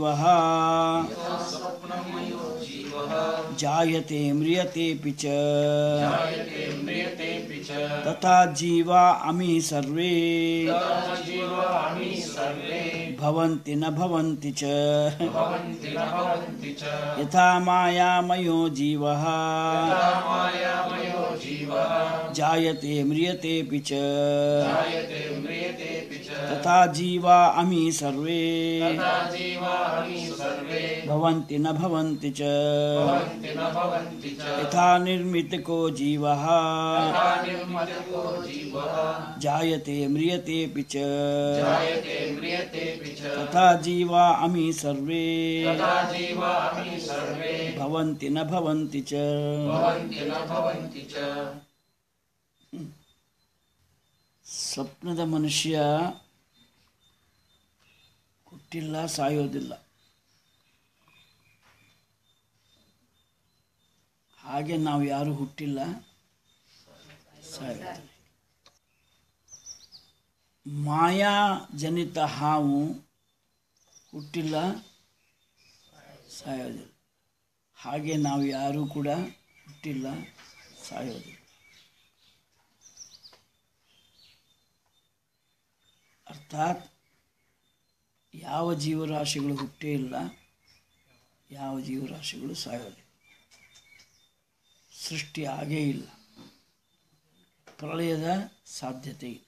ಜಾಯತೆ ಮ್ರಿಯತೆಪಿ ಚ म्रियतेऽपि च ತಥಾ ಜೀವ ಅಮಿ ಸರ್ವೇ जीवामि सर्वे ಭವಂತಿ ನ ಭವಂತಿ ಚ भवन्ति न भवन्ति च ಯಥಾ ಮಾಯಾಮಯೋ ಜೀವ मायामयो जीवः ಜಾಯತೆ ಮ್ರಿಯತೆಪಿ ಚ जायते म्रियतेऽपि च ತಥಾ ಜೀವ ಅಮಿ ಸರ್ವೇ तथा जीवामि सर्वे ಭವಂತಿ ನ ಭವಂತಿ ಚ भवन्ति न भवन्ति च ಯಥಾ ನಿರ್ಮಿತಕೋ ಜೀವ तथा निर्मतो जीवः ಜಾಯತೆ ಮ್ರಿಯತೆಪಿ ಚ जायते म्रियतेऽपि च ತಥಾ ಜೀವ ಅಮಿ ಸರ್ವೇ तथा जीवामि सर्वे ಭವಂತಿ ನ ಭವಂತಿ ಚ भवन्ति न भवन्ति च ಸ್ವಪ್ನದ ಮನುಷ್ಯ ಹುಟ್ಟಿಲ್ಲ ಸಾಯೋದಿಲ್ಲ ಹಾಗೆ ನಾವು ಯಾರು ಹುಟ್ಟಿಲ್ಲ ಸಾಯೋದಿಲ್ಲ ಮಾಯಾಜನಿತ ಹಾವು ಹುಟ್ಟಿಲ್ಲ ಸಾಯೋದಿಲ್ಲ ಹಾಗೆ ನಾವು ಯಾರೂ ಕೂಡ ಹುಟ್ಟಿಲ್ಲ ಸಾಯೋದಿಲ್ಲ ಅರ್ಥಾತ್ ಯಾವ ಜೀವರಾಶಿಗಳು ಹುಟ್ಟೇ ಇಲ್ಲ ಯಾವ ಜೀವರಾಶಿಗಳು ಸಾಯೋದಿಲ್ಲ ಸೃಷ್ಟಿ ಆಗೇ ಇಲ್ಲ ಪ್ರಳಯದ ಸಾಧ್ಯತೆ ಇಲ್ಲ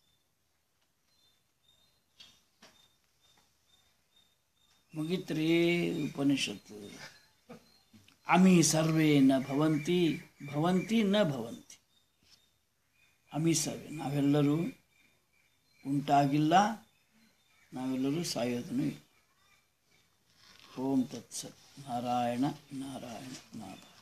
ಮುಗಿತ್ರಿ ಉಪನಿಷತ್ತು ಅಮಿ ಸರ್ವೇ ನ ಭವಂತಿ ಭವಂತಿ ನ ಭವಂತಿ ಅಮಿ ಸರ್ವೇ ನಾವೆಲ್ಲರೂ ಉಂಟಾಗಿಲ್ಲ ನಾವೆಲ್ಲರೂ ಸಾಯೋದನ್ನು ಇಲ್ಲ ಓಂ ತತ್ಸತ್ ನಾರಾಯಣ ನಾರಾಯಣ ನಾರಾಯಣ